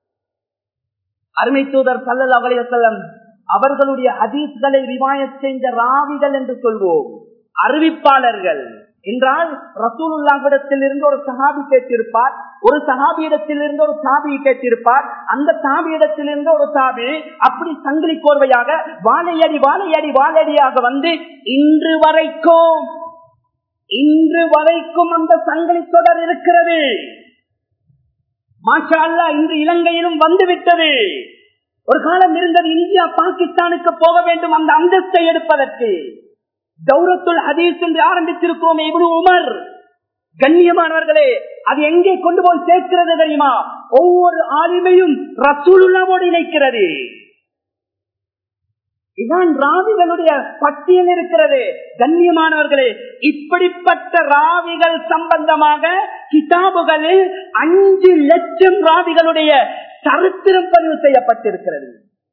அருமை தூதர் சல்லல்லாஹ் அலையம் அவர்களுடைய ஹதீஸ்களை ரிவாய செஞ்ச ராவிகள் என்று சொல்வோம் அறிவிப்பாளர்கள் என்றால் ரசூலுல்லாவிடத்தில் இருந்து ஒரு சஹாபி கேட்டிருப்பார் ஒரு சஹாபியிடத்தில் இருந்து ஒரு சாபியை கேட்டிருப்பார் அந்த சாபியிடத்தில் இருந்து ஒரு சாபி அப்படி சங்கிலி கோர்வையாக வாழையடி வாழையடி வாழையடியாக வந்து இன்று வரைக்கும் இன்று வரைக்கும் அந்த சங்கிலி தொடர் இருக்கிறது மாஷா அல்லா இன்று இலங்கையிலும் வந்துவிட்டது ஒரு காலம் இருந்தது இந்தியா பாகிஸ்தானுக்கு போக வேண்டும் அந்த அந்தஸ்தை எடுப்பதற்கு கௌரத்துல் ஹதீஸ் என்று ஆரம்பித்திருக்கிறோம் இவ்வளவு உமர் கண்ணியமானவர்களே அது எங்கே கொண்டு போய் சேர்க்கிறது தெரியுமா ஒவ்வொரு ஆளுமையும் ரசூலுல்லாவோடு இணைக்கிறது இதான் ராவிகளுடைய பட்டியல் இருக்கிறது கண்ணியமானவர்களே இப்படிப்பட்ட ராவிகள் சம்பந்தமாக கிதாபுகளில் அஞ்சு லட்சம் ராவிகளுடைய சரித்திரம் பதிவு செய்யப்பட்டிருக்கிறது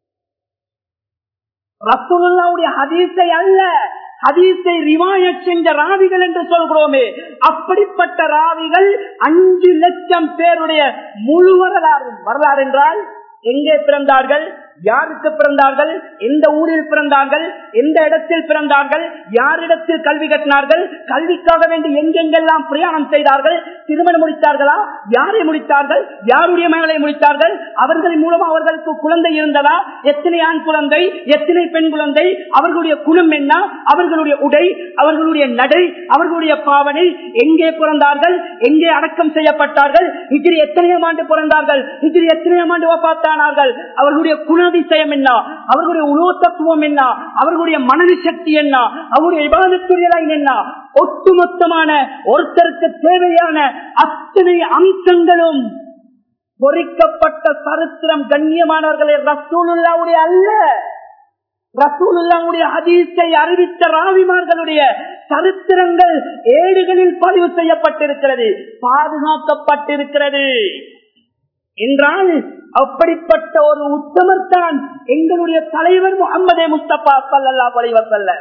ரசூலுல்லாவுடைய ஹதீஸை அல்ல ஹதீஸை ரிவாய செஞ்ச ராவிகள் என்று சொல்கிறோமே அப்படிப்பட்ட ராவிகள் அஞ்சு லட்சம் பேருடைய முழு வரலாறு வரலாறு என்றால் எங்கே பிறந்தார்கள் யாருக்கு பிறந்தார்கள் எந்த ஊரில் பிறந்தார்கள் எந்த இடத்தில் பிறந்தார்கள் யாரிடத்தில் கல்வி கட்டினார்கள் கல்விக்காக வேண்டி எங்கெங்கெல்லாம் பிரயாணம் செய்தார்கள் திருமணம் முடித்தார்களா யாரை முடித்தார்கள் யாருடைய மகளை முடித்தார்கள் அவர்களின் மூலம் அவர்களுக்கு குழந்தை இருந்ததா எத்தனை ஆண் குழந்தை எத்தனை பெண் குழந்தை அவர்களுடைய குணம் என்ன அவர்களுடைய உடை அவர்களுடைய நடை அவர்களுடைய பாவனை எங்கே பிறந்தார்கள் எங்கே அடக்கம் செய்யப்பட்டார்கள் இதில் எத்தனையாம் ஆண்டு பிறந்தார்கள் இதில் எத்தனையாம் ஆண்டு பார்த்தானார்கள் அவர்களுடைய குணாதிசயம் என்ன அவர்களுடைய உலோத்தத்துவம் என்ன அவர்களுடைய மனது சக்தி என்ன அவருடைய விவாதத்துடைய என்ன ஒட்டுமொத்தமான ஒருத்தருக்கு தேவையான அத்தனை அம்சங்களும் பொறிக்கப்பட்ட சரித்திரம் கண்ணியமானவர்களே ரசூலுல்லாவுடைய அல்ல ரசூலுல்லாவுடைய ஹதீஸை அறிவித்த ராவிமார்களுடைய சரித்திரங்கள் ஏடுகளில் பதிவு செய்யப்பட்டிருக்கிறது பாதுகாக்கப்பட்டிருக்கிறது என்றால் அப்படிப்பட்ட ஒரு உத்தமர் தான் எங்களுடைய தலைவர் முகமதே முஸ்தபா சல்லா வலைவசல்ல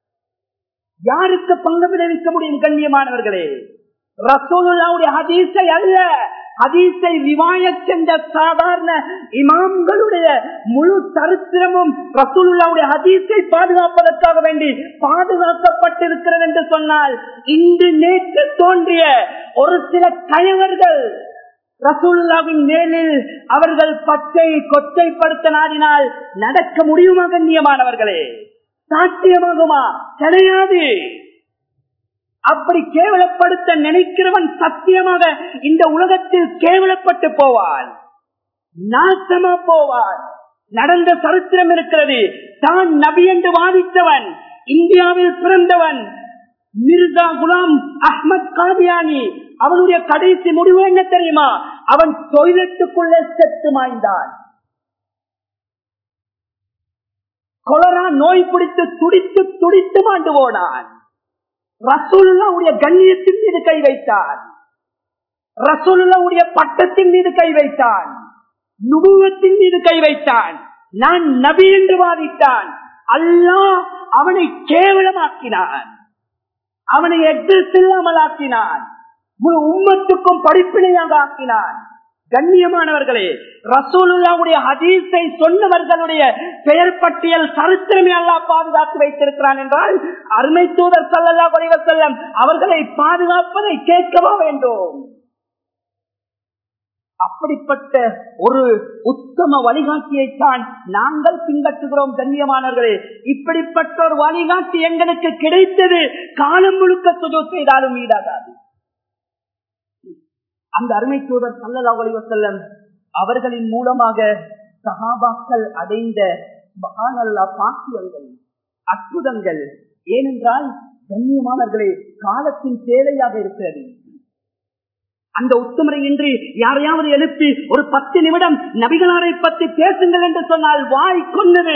யாருக்கு பங்கு விளைவிக்க முடியும் கண்ணியமானவர்களே ரசூலுல்லாவுடைய ஹதீஸை அல்ல ஹதீஸை ரிவாய சென்ற சாதாரண இமாம்களுடைய முழு சரித்திரமும் ரசூலுல்லாவுடைய ஹதீஸை பாதுகாப்பதற்காக வேண்டி பாதுகாக்கப்பட்டிருக்கிறது என்று சொன்னால் இன்று நேற்று தோன்றிய ஒரு சில கயவர்கள் ரசூல்லாவின் மேலில் அவர்கள் பச்சை கொச்சைப்படுத்த நாடினால் நடக்க முடியுமா கண்ணியமானவர்களே சாத்தியமாகுமா கிடையாது அப்படி கேவலப்படுத்த நினைக்கிறவன் சத்தியமாக இந்த உலகத்தில் கேவலப்பட்டு போவான் நாசமா போவான் நடந்த சரித்திரம் இருக்கிறது தான் நபி என்று வாதித்தவன் இந்தியாவில் பிறந்தவன் மிர்சா குலாம் அஹ்மத் காதியானி அவனுடைய கடைசி முடிவு என்ன தெரியுமா அவன் டொய்லெட்டுக்குள்ள செத்து மாய்ந்தான் கொலரா நோய் பிடித்து துடித்து துடித்து மாண்டு போனான் ரசூலுடைய கண்ணியத்தின் மீது கை வைத்தான் ரசூலுடைய பட்டத்தின் மீது கை வைத்தான் நுபுவத்தின் மீது கை வைத்தான் நான் நபி என்று வாதித்தான் அல்லாஹ் அவனை கேவலமாக்கினான் அவனை எட்ரஸ் இல்லாமல் ஆக்கினான் முழு உம்மத்துக்கும் படிப்பினையாக ஆக்கினான் கண்ணியமானவர்களே ரசூலுல்லாவுடைய ஹதீஸை சொன்னவர்களுடைய பெயர் பட்டியல் சரித்திரமே அல்லா பாதுகாத்து வைத்திருக்கிறான் என்றால் அருமை தூதர் சல்லல்லா குறைவர் செல்லம் அவர்களை பாதுகாப்பதை கேட்கவா வேண்டும் அப்படிப்பட்ட ஒரு உத்தம வழிகாட்டியைத்தான் நாங்கள் பின்பற்றுகிறோம் கண்ணியமானவர்களே இப்படிப்பட்ட ஒரு வழிகாட்டி எங்களுக்கு கிடைத்தது காலம் முழுக்க சுஜோ செய்தாலும் ஈடாகாது அந்த அருமை தூதர் சல்லல்லா செல்லம் அவர்களின் மூலமாக சகாபாக்கள் அடைந்த மகானல்லா பாக்கியங்கள் அற்புதங்கள் ஏனென்றால் கண்ணியமானவர்களே காலத்தின் தேவையாக இருக்கிறது அந்த உத்தமரை இன்றி யாரையாவது எழுப்பி ஒரு பத்து நிமிடம் நபிகளாரை பற்றி பேசுங்கள் என்று சொன்னால் வாய் கொன்னது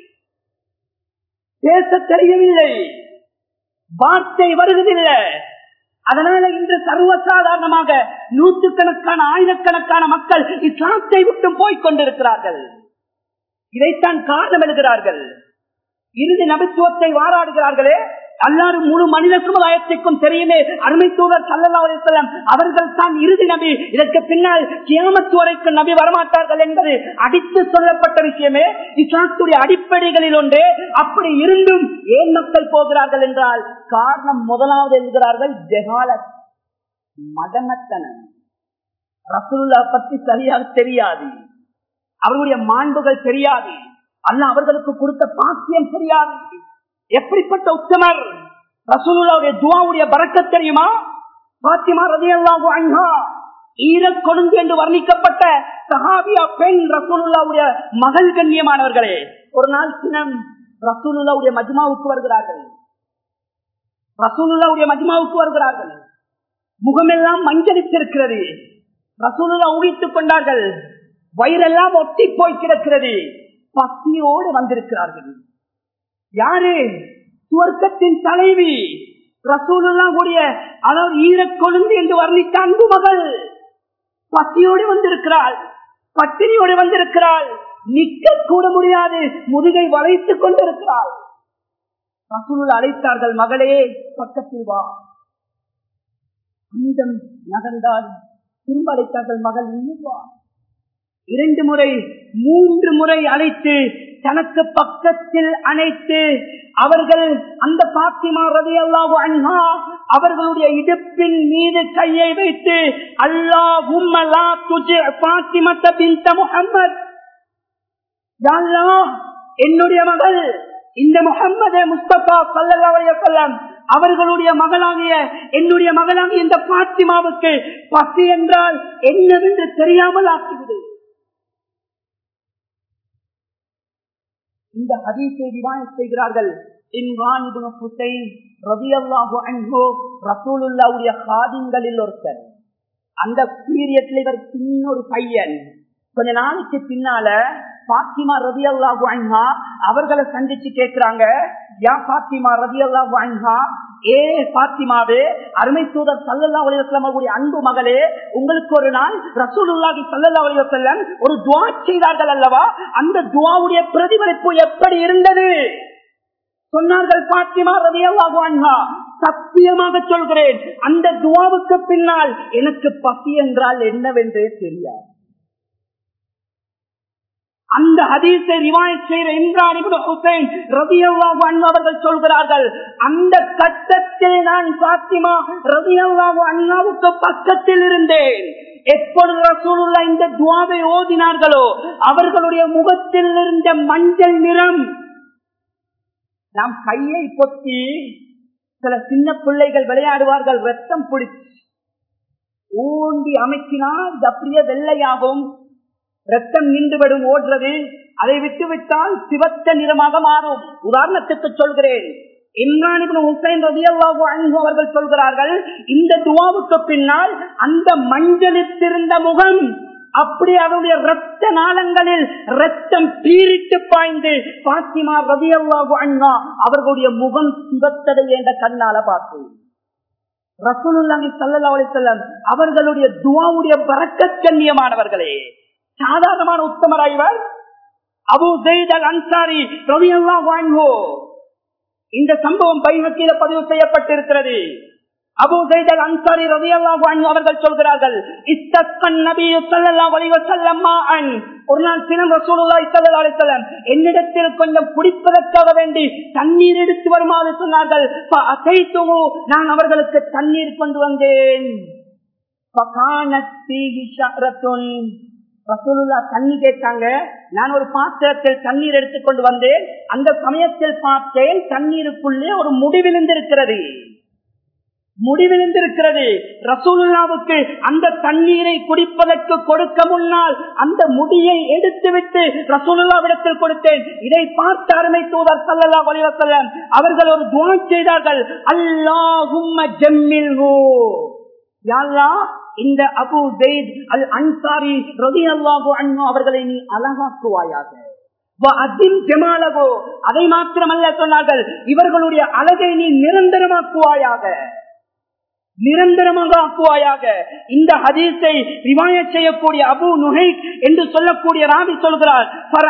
பேச தெரியவில்லை வார்த்தை வருவதில்லை அதனால இன்று சர்வசாதாரணமாக நூற்றுக்கணக்கான ஆயிரக்கணக்கான மக்கள் இஸ்லாத்தை விட்டு போய்க் கொண்டிருக்கிறார்கள் இதைத்தான் காரணம் எழுகிறார்கள் இறுதி நபித்துவத்தை வாராடுகிறார்களே எல்லாரும் முழு மனித சமுதாயத்திற்கும் தெரியுமே அருமை தூதர் சல்லல்லாஹ் அவர்கள் தான் இறுதி நபி இதற்கு பின்னால் கியாமத்து வரைக்கும் நபி வரமாட்டார்கள் என்பது அடித்து சொல்லப்பட்ட விஷயமே இஸ்லாத்துடைய அடிப்படைகளில் ஒன்றே அப்படி இருந்தும் ஏன் மக்கள் போகிறார்கள் என்றால் காரணம் முதலாவது என்கிறார்கள் ஜெகாலத் மடமத்தனம் ரசூல்லா பத்தி சரியாக தெரியாது அவர்களுடைய மாண்புகள் தெரியாது அல்ல அவர்களுக்கு கொடுத்த பாக்கியம் தெரியாது எப்படிப்பட்ட உத்தமர் ரசூலுல்லாவுடைய துவாவுடைய பறக்க தெரியுமா பாத்திமா ரதியல்லாஹு அன்ஹா ஈரக்கொழுந்து என்று வர்ணிக்கப்பட்ட சஹாபியா பெண் ரசூலுல்லாவுடைய மகள் கண்ணியமானவர்களே ஒரு நாள் தினம் ரசூலுல்லாவுடைய மஜ்மாவுக்கு வருகிறார்கள் ரசூலுல்லாவுடைய மஜ்மாவுக்கு வருகிறார்கள் முகமெல்லாம் மஞ்சளித்திருக்கிறது ரசூலுல்லா ஊழித்துக் கொண்டார்கள் வயிறெல்லாம் ஒட்டி போய் கிடக்கிறது பசியோடு வந்திருக்கிறார்கள் யாரு சுவர்க்கத்தின் தலைவி ரசூலுல்லா கூடிய அதாவது ஈரக்கொழுந்து என்று வர்ணித்த அன்பு மகள் பசியோடு வந்திருக்கிறாள் பட்டினியோடு வந்திருக்கிறாள் நிக்க கூட முடியாது முதுகை வளைத்துக் கொண்டிருக்கிறாள் ரசூலுல்லா அழைத்தார்கள் மகளே பக்கத்தில் வா கொஞ்சம் நகர்ந்தால் திரும்ப அழைத்தார்கள் மகள் இன்னும் வா இரண்டு முறை மூன்று முறை அழைத்து தனக்கு பக்கத்தில் அணைத்து அவர்கள் அந்த பாத்திமா ரவி அல்லாஹு அன்ஹா அவர்களுடைய இடுப்பின் மீது கையை வைத்து அல்லாஹும் பாத்திமத்த பிந்த முகமது என்னுடைய மகள் இந்த முகம்மது முஸ்தபா சல்லல்லாஹு அவர்களுடைய மகளாகிய என்னுடைய மகளாகிய இந்த பாத்திமாவுக்கு பசி என்றால் என்னவென்று தெரியாமல் ஆக்கிவிடு இந்த ஹதீஸை விவாதம் செய்கிறார்கள் இம்ரான் இப்னு ஹுசைன் ரலியல்லாஹு அன்ஹு ரசூலுல்லாஹ்வுடைய ஹாதிம்களில் ஒருத்தர் அந்த பீரியட்ல இவர் சின்ன ஒரு பையன் கொஞ்ச நாளைக்கு பின்னால பாத்திமா ரதி அல்லாஹு அன்ஹா அவர்களை சந்திச்சு கேட்கிறாங்க யா பாத்திமா ரதி அல்லாஹு அன்ஹா ஏ பாத்திமாவே அருமை தூதர் சல்லல்லா அலிவசல்லம் அவருடைய அன்பு மகளே உங்களுக்கு ஒரு நாள் ரசூலுல்லாஹி சல்லல்லா அலிவசல்லம் ஒரு துவா செய்தார்கள் அல்லவா அந்த துவாவுடைய பிரதிபலிப்பு எப்படி இருந்தது சொன்னார்கள் பாத்திமா ரதியல்லாஹு அன்ஹா சத்தியமாக சொல்கிறேன் அந்த துவாவுக்கு பின்னால் எனக்கு பசி என்றால் என்னவென்றே தெரியாது அந்த ஹதீஸை ரிவாயத் செய்கிற இம்ரான் இப்னு ஹுசைன் ரலியல்லாஹு அன்ஹு அவர்கள் சொல்கிறார்கள் அந்த கட்டத்தில் நான் பாத்திமா ரலியல்லாஹு அன்ஹாவுக்கு பக்கத்தில் இருந்தேன் எப்பொழுது ரசூலுல்லாஹ் இந்த துவாவை ஓதினார்களோ அவர்களுடைய முகத்தில் இருந்த மஞ்சள் நிறம் நாம் கையை பொத்தி சில சின்ன பிள்ளைகள் விளையாடுவார்கள் ரத்தம் பிடிச்சு ஊண்டி அமைக்கினால் இது அப்படியே வெள்ளையாகும் ரத்தம் நின்றுவிடும் ஓடுறது அதை விட்டு விட்டால் சிவத்த நிறமாக மாறும் உதாரணத்துக்கு சொல்கிறேன் இம்ரான் ஹுசைன் ரதியல்லாஹு அன்ஹு அவர்கள் சொல்கிறார்கள் இந்த துவாவுக்கு பின்னால் அந்த மஞ்சளித்திருந்த முகம் அப்படி அவருடைய ரத்த நாளங்களில் ரத்தம் பீரிட்டு பாய்ந்து பாத்திமா ரதியல்லாஹு அன்ஹா அவர்களுடைய முகம் சிவத்ததை என்ற கண்ணால பார்த்தேன் ரசூலுல்லாஹி ஸல்லல்லாஹு அலைஹி வஸல்லம் அவர்களுடைய துஆவுடைய பரக்கத் கண்ணியமானவர்களே சாதாரணமான உத்தமராய்வர் அபு ஜெயித் அல் அன்சாரி ரலியல்லாஹு அன்ஹு இந்த சம்பவம் பைஹக்கில பதிவு செய்யப்பட்டிருக்கிறது அபு ஜெயித் அல் அன்சாரி ரலியல்லாஹு அன்ஹு அவர்கள் சொல்கிறார்கள் இஸ்தஸ்கன் நபி ஸல்லல்லாஹு அலைஹி வஸல்லம் மாஅன் ஒரு நாள் தினம் ரசூலுல்லாஹி ஸல்லல்லாஹு அலைஹி வஸல்லம் என்னிடத்தில் கொஞ்சம் குடிப்பதற்காக வேண்டி தண்ணீர் எடுத்து வருமாறு சொன்னார்கள் ஃபஅதைதுஹு நான் அவர்களுக்கு தண்ணீர் கொண்டு வந்தேன் ஃபகானத் ஃபீஹி ஷஅரத்துன் ரசூலுல்லா தண்ணி கேட்டாங்க நான் ஒரு பாத்திரத்தில் தண்ணீர் எடுத்துக்கொண்டு வந்தேன் அந்த சமயத்தில் பார்த்தேன் தண்ணீருக்குள்ளே ஒரு முடிவிழுந்திருக்கிறது முடிவிழுந்திருக்கிறது ரசூலுல்லாவுக்கு அந்த தண்ணீரை குடிப்பதற்கு கொடுக்க முன்னால் அந்த முடியை எடுத்துவிட்டு ரசூலுல்லாவிடத்தில் கொடுத்தேன் இதை பார்த்த அருமை தூதர் சல்லல்லா வலிவசல்லம் அவர்கள் ஒரு துவா செய்தார்கள் அல்லாஹும்ம ஜம்மில்ஹு யாழ்லா இந்த அபு ஜெயித் அல் அன்சாரி ரவி அல்லாஹு அண்ணு அவர்களை நீ அழகாக்குவாயாக ஜமாலகோ அதை மாத்திரமல்ல சொன்னார்கள் இவர்களுடைய அழகை நீ நிரந்தரமாக்குவாயாக நிரந்தரமாக ஆக்குவாயாக இந்த ஹதீஸை ரிவாய செய்யக்கூடிய அபு நுகை என்று சொல்லக்கூடிய ராவி சொல்கிறார்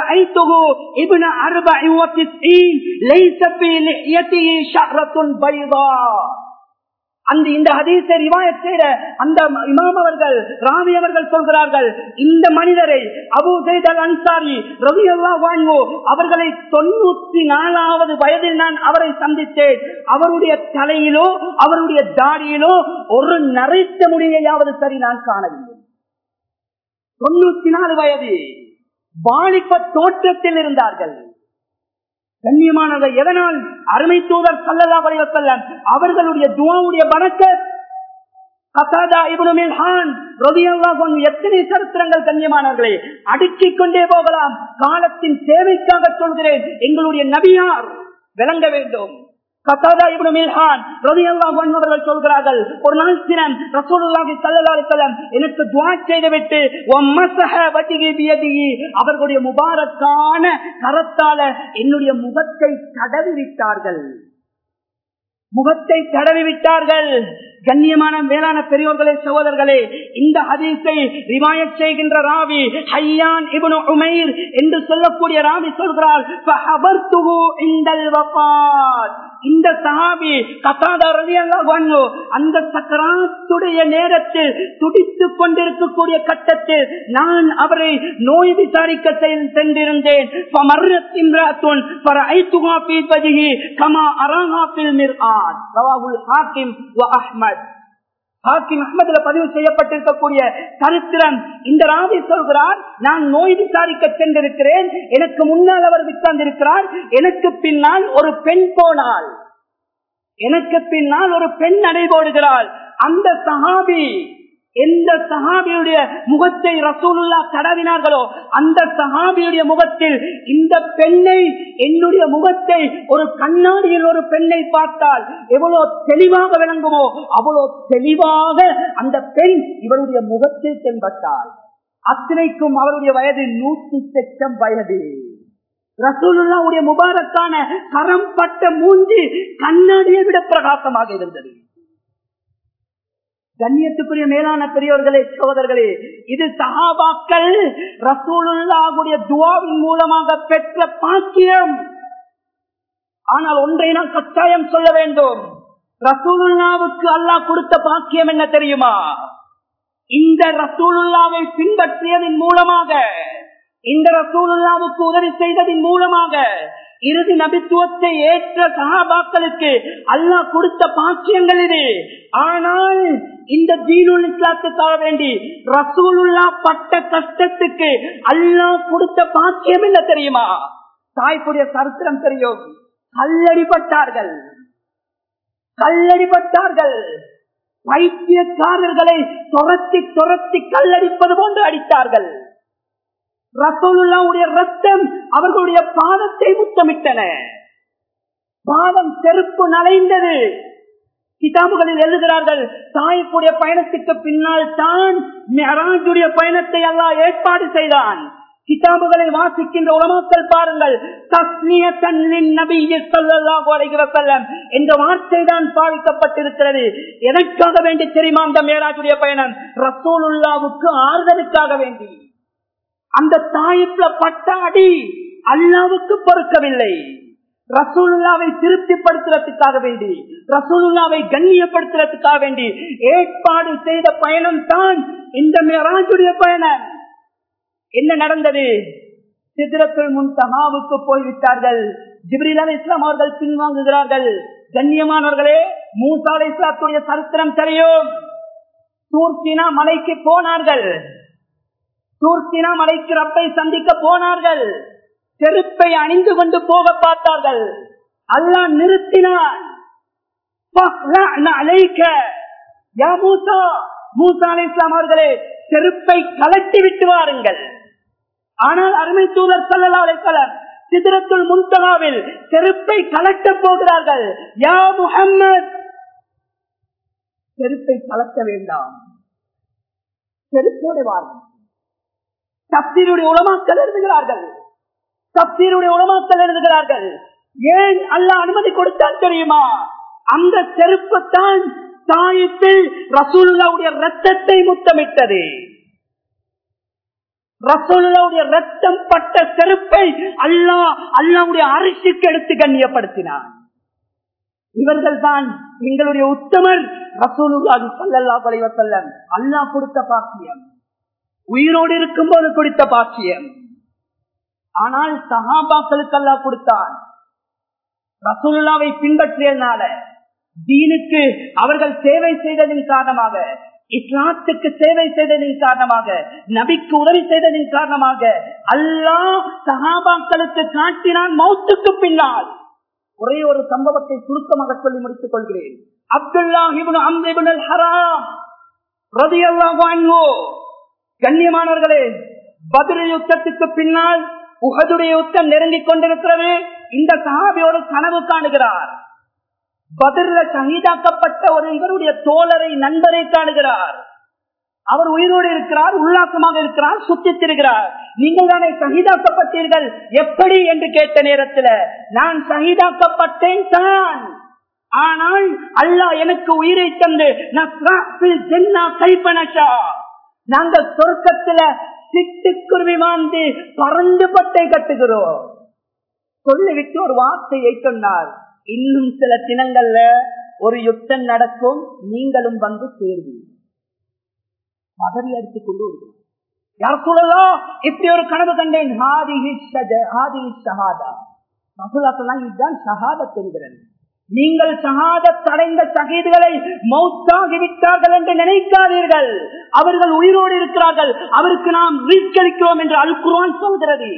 இப்ன அர்பஇ வ திஸ்ஈன் லைஸ ஃபீ லிஹ்யதிஹி ஷஹ்ரத்துன் பைதா அந்த இந்த ஹதீஸை ரிவாயத் செய்த அந்த இமாம் அவர்கள் ராவி அவர்கள் சொல்கிறார்கள் இந்த மனிதரை அபு ஜெயித் அல் அன்சாரி ரவி அல்லா அவர்களை தொண்ணூத்தி நாலாவது வயதில் நான் அவரை சந்தித்தேன் அவருடைய தலையிலோ அவருடைய தாடியிலோ ஒரு நரைத்த முடியையாவது சரி நான் காணவில்லை தொண்ணூத்தி நாலு வயது வாலிப தோற்றத்தில் இருந்தார்கள் கண்ணியமானதை எதனால் அருமை தூதர் சல்லல்லா வலிவசல்லம் அவர்களுடைய துவாவுடைய பணக்க கசாதா இப்னு மில்ஹான் ரதியல்லாஹு அன்ஹு எத்தனை சரித்திரங்கள் கண்ணியமானவர்களே அடுக்கிக் கொண்டே போகலாம் காலத்தின் சேவைக்காக சொல்கிறேன் எங்களுடைய நபியார் விளங்க வேண்டும் கத்தாதா இப்னு மில்ஹான் ரலியல்லாஹு அன்ஹு அவர்கள் சொல்கிறார்கள் ஒரு நாள் தினம் ரசூலுல்லாஹி ஸல்லல்லாஹு அலைஹி வஸல்லம் எனக்கு துஆ செய்துவிட்டு வம்மஸஹ வஜ்ஹி பியதிஹி அவர்களுடைய முபாரக்கான கரத்தால என்னுடைய முகத்தை தடவி விட்டார்கள் முகத்தை தடவி விட்டார்கள் கண்ணியமான மேலான பெரியோர்களே சகோதரர்களே இந்த ஹதீஸை ரிவாயத் செய்கின்ற ராவி ஹையான் இப்னு உமைர் என்று சொல்லக்கூடிய ராவி சொல்கிறார் ஃபஹபர்துஹு இந்தல் வஃபாத் இந்த சஹாபி கதாதா ரலியல்லாஹு அன்ஹு அந்த சக்கராத்துடைய நேரத்தில் துடித்துக் கொண்டிருக்கக்கூடிய கட்டத்தில் நான் அவரை நோய் விசாரிக்க செல்- சென்றிருந்தேன் ஃபமர்ரத் இம்ராத்துன் ஃபரஐத்துஹா ஃபீ வஜ்ஹி கமா அராஹா ஃபில் மிர்ஆத் ரவாஹுல் ஹாக்கிம் வ அஹ்மத் ஹாக்கிம் அஹ்மதுல பதிவு செய்யப்பட்டிருக்கக்கூடிய சரித்திரம் இந்த ராவி சொல்கிறார் நான் நோய் விசாரிக்க சென்றிருக்கிறேன் எனக்கு முன்னால் அவர் உட்கார்ந்திருக்கிறார் எனக்கு பின்னால் ஒரு பெண் போனாள் எனக்கு பின்னால் ஒரு பெண் நடைபோடுகிறாள் அந்த சஹாபி எந்த சஹாபியுடைய முகத்தை ரசூலுல்லா தடவினார்களோ அந்த சஹாபியுடைய முகத்தில் இந்த பெண்ணை என்னுடைய முகத்தை ஒரு கண்ணாடியில் ஒரு பெண்ணை பார்த்தால் எவ்வளவு தெளிவாக விளங்குமோ அவ்வளவு தெளிவாக அந்த பெண் இவருடைய முகத்தில் தென்பட்டாள் அத்தனைக்கும் அவருடைய வயது நூத்தி செச்சம் வயது ரசூலுல்லாவுடைய முபாரக்கான கரம் பட்ட மூஞ்சி கண்ணாடியை விட பிரகாசமாக இருந்தது கண்ணியத்துக்குரிய மேலான பெரியவர்களே சகோதரர்களே இது சஹாபாக்கள் ரசூலுல்லாவுடைய துவாவின் மூலமாக பெற்ற பாக்கியம் ஆனால் ஒன்றை நான் கட்டாயம் சொல்ல வேண்டும் ரசூலுல்லாவுக்கு அல்லாஹ் கொடுத்த பாக்கியம் என்ன தெரியுமா இந்த ரசூலுல்லாவை பின்பற்றியதன் மூலமாக இந்த ரசூலுல்லாவுக்கு உதவி செய்ததின் மூலமாக இறுதி நபித்துவத்தை ஏற்ற சகாபாக்களுக்கு அல்லாஹ் கொடுத்த பாக்கியங்கள் இது ஆனால் இந்த தீனுல் இஸ்லாத்துக்காக வேண்டி ரசூலுல்லா பட்ட கஷ்டத்துக்கு அல்லாஹ் கொடுத்த பாக்கியம் என்ன தெரியுமா தாய்க்குடைய சரித்திரம் தெரியும் கல்லடிப்பட்டார்கள் கல்லடிப்பட்டார்கள் வைத்தியக்காரர்களை துரத்தி துரத்தி கல்லடிப்பது போன்று அடித்தார்கள் ரசோலுல்லாவுடைய ரத்தம் அவர்களுடைய பாதத்தை முத்தமிட்டன பாதம் செருப்பு நலைந்தது கிதாபுகளில் எழுதுகிறார்கள் தாய்க்குடைய பயணத்துக்கு பின்னால் தான் மெராஜுடைய பயணத்தை எல்லாம் ஏற்பாடு செய்தான் கிதாபுகளை வாசிக்கின்ற உலமாக்கள் பாருங்கள் என்ற வார்த்தை தான் பாவிக்கப்பட்டிருக்கிறது எதற்காக வேண்டி தெரியுமா அந்த மேராஜுடைய பயணம் ரசோலுல்லாவுக்கு ஆறுதலுக்காக வேண்டி அந்த தாயிப்ல பட்ட அடி அல்லாவுக்கு பொறுக்கவில்லை ரசூலுல்லாவை திருப்திப்படுத்துறதுக்காக வேண்டி ரசூலுல்லாவை கண்ணியப்படுத்துறதுக்காக வேண்டி ஏற்பாடு செய்த பயணம் தான் இந்த மேராஜுடைய பயணம் என்ன நடந்தது சித்திரத்தில் முன் தகாவுக்கு போய்விட்டார்கள் ஜிப்ரில் அலி இஸ்லாம் அவர்கள் பின்வாங்குகிறார்கள் கண்ணியமானவர்களே மூசா அலி இஸ்லாத்துடைய சரித்திரம் தெரியும் தூர்த்தினா மலைக்கு போனார்கள் தூர்த்தினா மலைக்கு ரப்பை சந்திக்க போனார்கள் செருப்பை அணிந்து கொண்டு போக பார்த்தார்கள் அல்லா நிறுத்தினான் மூசா அலி இஸ்லாம் அவர்களே செருப்பை கலட்டி விட்டு வாருங்கள் ஆனால் அருமை தூதர் சல்லா அலிசலம் சிதிரத்துள் முன்தகாவில் செருப்பை கலட்ட போகிறார்கள் யா முகம்மது செருப்பை கலக்க வேண்டாம் செருப்போடு வாருங்கள் தப்சீருடைய உலமாக்கள் எழுதுகிறார்கள் தப்சீருடைய உலமாக்கள் எழுதுகிறார்கள் ஏன் அல்ல அனுமதி கொடுத்தான் தெரியுமா அந்த செருப்பு தான் தாயத்தில் ரசூல்லாவுடைய ரத்தத்தை முத்தமிட்டது ரசூல்லாவுடைய ரத்தம் பட்ட செருப்பை அல்லா அல்லாவுடைய அரிசிக்கு எடுத்து கண்ணியப்படுத்தினார் இவர்கள் தான் எங்களுடைய உத்தமர் ரசூலுல்லாஹி ஸல்லல்லாஹு அலைஹி வஸல்லம் அல்லாஹ் கொடுத்த பாக்கியம் உயிரோடு இருக்கும் போது கொடுத்த பாக்கியம் ஆனால் சஹாபாக்களுக்கு அல்லாஹ் கொடுத்தான் ரசூலுல்லாவை பின்பற்றியதுனால தீனுக்கு அவர்கள் சேவை செய்ததின் காரணமாக இஸ்லாத்துக்கு சேவை செய்ததின் காரணமாக நபிக்கு உதவி செய்ததின் காரணமாக அல்லாஹ் சஹாபாக்களுக்கு காட்டினான் மௌத்துக்கு பின்னால் ஒரே ஒரு சம்பவத்தை சுருக்கமாக சொல்லி முடித்துக் கொள்கிறேன் அப்துல்லா ஹராம் ரதியல்லாஹு அன்ஹு கண்ணியமானவர்களே பதில் யுத்தத்துக்கு பின்னால் உகதுடைய யுத்தம் நெருங்கிக் கொண்டிருக்கிறது இந்த சஹாபி ஒரு கனவு காணுகிறார் பதில சகிதாக்கப்பட்ட ஒரு இவருடைய தோழரை நண்பரை காணுகிறார் அவர் உயிரோடு இருக்கிறார் உல்லாசமாக இருக்கிறார் சுத்தித் இருக்கிறார் நீங்கள் தானே சகிதாக்கப்பட்டீர்கள் எப்படி என்று கேட்ட நேரத்தில் நான் சகிதாக்கப்பட்டேன் தான் ஆனால் அல்லாஹ் எனக்கு உயிரை தந்து கைப்பனஷா நாங்கள் சொர்க்கத்துல சிட்டுக்குருவி மாந்து பறந்து பட்டை கட்டுகிறோம் சொல்லிவிட்டு ஒரு வார்த்தையை சொன்னார் இன்னும் சில தினங்கள்ல ஒரு யுத்தம் நடக்கும் நீங்களும் வந்து சேர்வீங்க பதறி அடித்துக் கொண்டு வருகிறார் யார் சொல்லலாம் இப்படி ஒரு கனவு கண்டேன் இதுதான் ஷஹாதத் என்கிறது நீங்கள் ஷஹாதத் அடைந்த ஷஹீதுகளை மௌத்தாகிவிட்டார்கள் என்று நினைக்காதீர்கள் அவர்கள் உயிரோடு இருக்கிறார்கள் அவருக்கு நாம் வீக்களிக்கிறோம் என்று அல் குர்ஆன் சொல்கிறது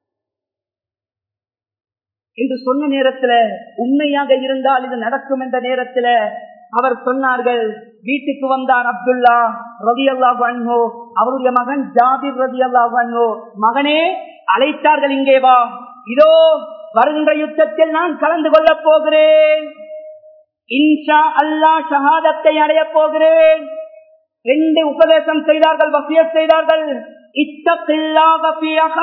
என்று சொன்ன நேரத்தில் உண்மையாக இருந்தால் இது நடக்கும் என்ற நேரத்தில் அவர் சொன்னார்கள் வீட்டுக்கு வந்தார் அப்துல்லா ரவி அல்லாஹோ அவருடைய மகன் ஜாபிர் ரவி அல்லாஹோ மகனே அழைத்தார்கள் இங்கே வா இதோ வருகின்ற யுத்தத்தில் நான் கலந்து கொள்ளப் போகிறேன் இன்ஷா அல்லா ஷஹாதத்தை அடையப் போகிறேன் ரெண்டு உபதேசம் செய்தார்கள் வசிய செய்தார்கள் இத்தப்பில்லாக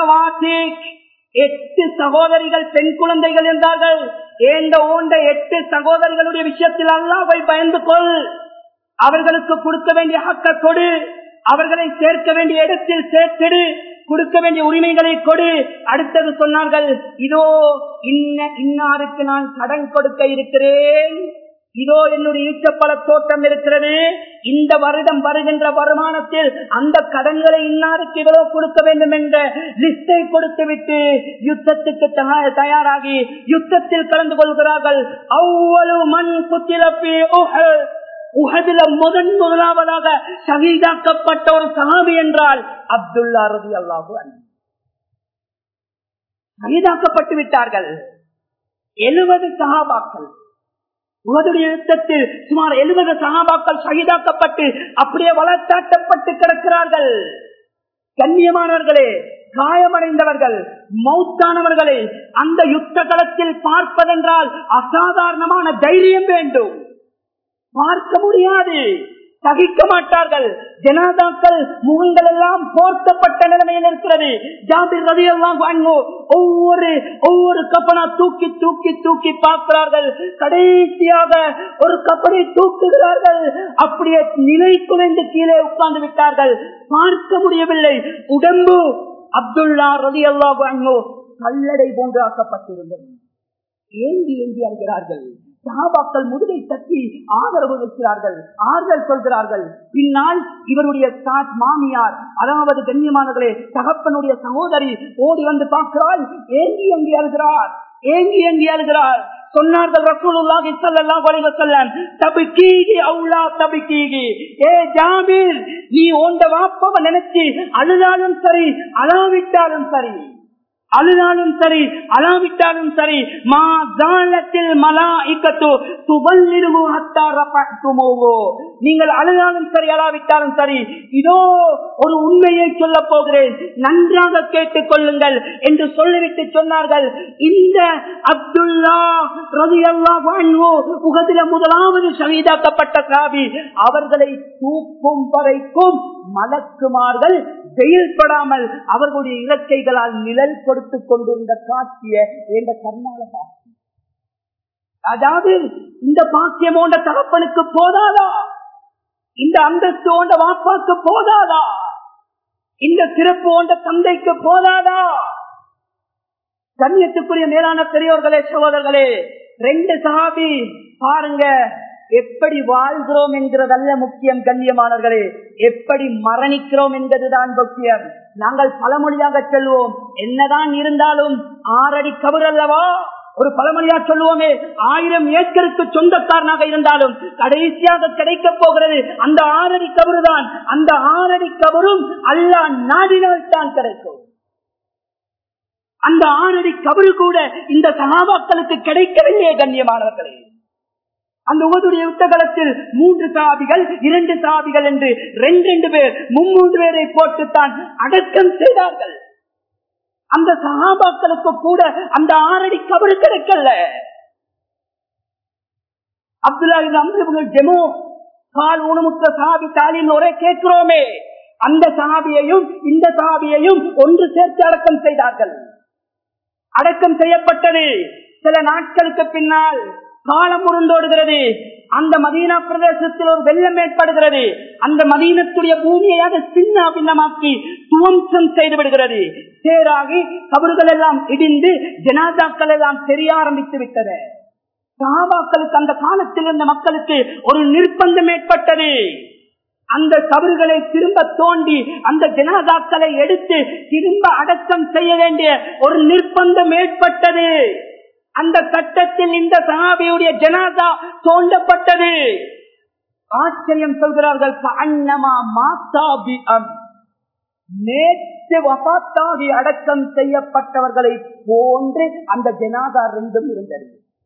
எட்டு சகோதரிகள் பெண் குழந்தைகள் என்றார்கள் ஏந்த ஓண்ட எட்டு சகோதரிகளுடைய விஷயத்தில் அல்லாவை பயந்து கொள் அவர்களுக்கு கொடுக்க வேண்டிய ஹக்க கொடு அவர்களை சேர்க்க வேண்டிய இடத்தில் சேர்த்திடு கொடுக்க வேண்டிய உரிமைகளை கொடு அடுத்தது சொன்னார்கள் இதோ இன்ன இன்னாருக்கு நான் கடன் கொடுக்க இருக்கிறேன் இதோ என்னுடைய ஈச்சப்பழ தோட்டம் இருக்கிறது இந்த வருடம் வருகின்ற வருமானத்தில் அந்த கடன்களை இன்னாருக்கு இவ்வளவு கொடுக்க வேண்டும் என்ற லிஸ்டை கொடுத்து விட்டு யுத்தத்துக்கு தயாராகி யுத்தத்தில் கலந்து கொள்கிறார்கள் அவ்வளவு மண் குத்திலப்பி உகதில முதன் முதலாவதாக சகிதாக்கப்பட்ட ஒரு சகாபி என்றால் அப்துல்லா ரவி அல்லாஹு சகிதாக்கப்பட்டு விட்டார்கள் எழுபது சகாபாக்கள் உகதுடைய யுத்தத்தில் சுமார் எழுபது சகாபாக்கள் சகிதாக்கப்பட்டு அப்படியே வளர்த்தாட்டப்பட்டு கிடக்கிறார்கள் கண்ணியமானவர்களே காயமடைந்தவர்கள் மௌத்தானவர்களை அந்த யுத்த களத்தில் பார்ப்பதென்றால் அசாதாரணமான தைரியம் வேண்டும் பார்க்க முடியாது சகிக்க மாட்டார்கள் ஜனாதாக்கள் முகங்கள் எல்லாம் போர்த்தப்பட்ட நிலைமையில் இருக்கிறது ஜாபிர் ரவி எல்லாம் ஒவ்வொரு ஒவ்வொரு கப்பனா தூக்கி தூக்கி தூக்கி பார்க்கிறார்கள் கடைசியாக ஒரு கப்பனை தூக்குகிறார்கள் அப்படியே நிலை குலைந்து கீழே உட்கார்ந்து விட்டார்கள் பார்க்க முடியவில்லை உடம்பு அப்துல்லா ரவி அல்லா கல்லடை போன்று ஆக்கப்பட்டிருந்தது ஏந்தி ஏந்தி அழுகிறார்கள் சகாபாக்கள் முதுகை தட்டி ஆதரவு வைக்கிறார்கள் ஆறுதல் சொல்கிறார்கள் பின்னால் இவருடைய தாட் மாமியார் அதாவது கண்ணியமானவர்களே தகப்பனுடைய சகோதரி ஓடி வந்து பார்க்கிறாள் ஏங்கி ஏங்கி அழுகிறார் ஏங்கி ஏங்கி அழுகிறார் சொன்னார்கள் ரசூலுல்லாஹி ஸல்லல்லாஹு அலைஹி வஸல்லம் தபிகீகி அவுலா தபிகீகி ஏ ஜாபீர் நீ உண்ட வாப்பவ நினைச்சு அழுதாலும் சரி அழாவிட்டாலும் சரி அழுதாலும் சரி அழாவிட்டாலும் சரி மா ஜாலத்தில் மலா இக்கத்து துவல்லிருவு ஹத்தாரப்பட்டுமோவோ நீங்கள் அழுதாலும் சரி அழாவிட்டாலும் சரி இதோ ஒரு உண்மையை சொல்ல போகிறேன் நன்றாக கேட்டுக் கொள்ளுங்கள் என்று சொல்லிவிட்டு சொன்னார்கள் இந்த அப்துல்லா ரவி அல்லா உகதில முதலாவது சகிதாக்கப்பட்ட காவி அவர்களை தூக்கும் வரைக்கும் மலக்குமார்கள் செயல்படாமல் அவர்களுடைய இலக்கைகளால் நிழல் கொடுத்துக் கொண்டிருந்த காட்சிய என்ற கர்நாடக காட்சி அதாவது இந்த பாக்கியம் போன்ற தகப்பனுக்கு போதாதா இந்த அந்தஸ்து போன்ற வாப்பாக்கு போதாதா இந்த சிறப்பு போன்ற தந்தைக்கு போதாதா கண்ணியத்துக்குரிய மேலான பெரியோர்களே சகோதரர்களே ரெண்டு சகாபி பாருங்க எப்படி வாழ்கிறோம் என்கிறதல்ல முக்கியம் கண்ணியமானவர்களே எப்படி மரணிக்கிறோம் என்பதுதான் முக்கியம் நாங்கள் பழமொழியாக செல்வோம் என்னதான் இருந்தாலும் ஆறடி கபர் அல்லவா ஒரு பழமொழியா சொல்லுவோமே ஆயிரம் ஏக்கருக்கு சொந்தக்காரனாக இருந்தாலும் கடைசியாக கிடைக்க போகிறது அந்த ஆறடி கபரு தான் அந்த ஆறடி கபரும் அல்லா நாடினால் தான் கிடைக்கும் அந்த ஆறடி கபரு கூட இந்த சகாபாக்களுக்கு கிடைக்கவில்லையே கண்ணியமானவர்களே அந்த உவதுடைய யுத்தகலத்தில் மூன்று சாபிகள் இரண்டு சாபிகள் என்று ரெண்டு ரெண்டு பேர் மும்மூன்று பேரை போட்டுத்தான் அடக்கம் செய்தார்கள் அந்த சகாபாக்களுக்கு கூட அந்த ஆறடி கபரு கிடைக்கல அப்துல்லா அம்ருபுகள் ஜெமோ கால் ஊனமுற்ற சாபி தாலின் ஒரே கேட்கிறோமே அந்த சாபியையும் இந்த சாபியையும் ஒன்று சேர்த்து அடக்கம் செய்தார்கள் அடக்கம் செய்யப்பட்டது சில நாட்களுக்கு பின்னால் காலம் உருண்டோடுகிறது அந்த மதீனா பிரதேசத்தில் ஒரு வெள்ளம் ஏற்படுகிறது அந்த மதீனத்துடைய பூமியை அது சின்ன பின்னமாக்கி துவம்சம் செய்து விடுகிறது சேராகி கபறுகள் எல்லாம் இடிந்து ஜனாதாக்கள் எல்லாம் தெரிய ஆரம்பித்து விட்டது சகாபாக்களுக்கு அந்த காலத்தில் இருந்த மக்களுக்கு ஒரு நிர்பந்தம் ஏற்பட்டது அந்த கபறுகளை திரும்ப தோண்டி அந்த ஜனாதாக்களை எடுத்து திரும்ப அடக்கம் செய்ய வேண்டிய ஒரு நிர்பந்தம் ஏற்பட்டது அந்த கட்டத்தில் இந்த சகாபியுடைய ஜனாதா தோண்டப்பட்டது ஆச்சரியம் சொல்கிறார்கள் அன்னமா மாத்தாபி நேற்று வபாத்தாகி அடக்கம் செய்யப்பட்டவர்களை போன்று அந்த ஜனாதா ரெண்டும் இருந்தது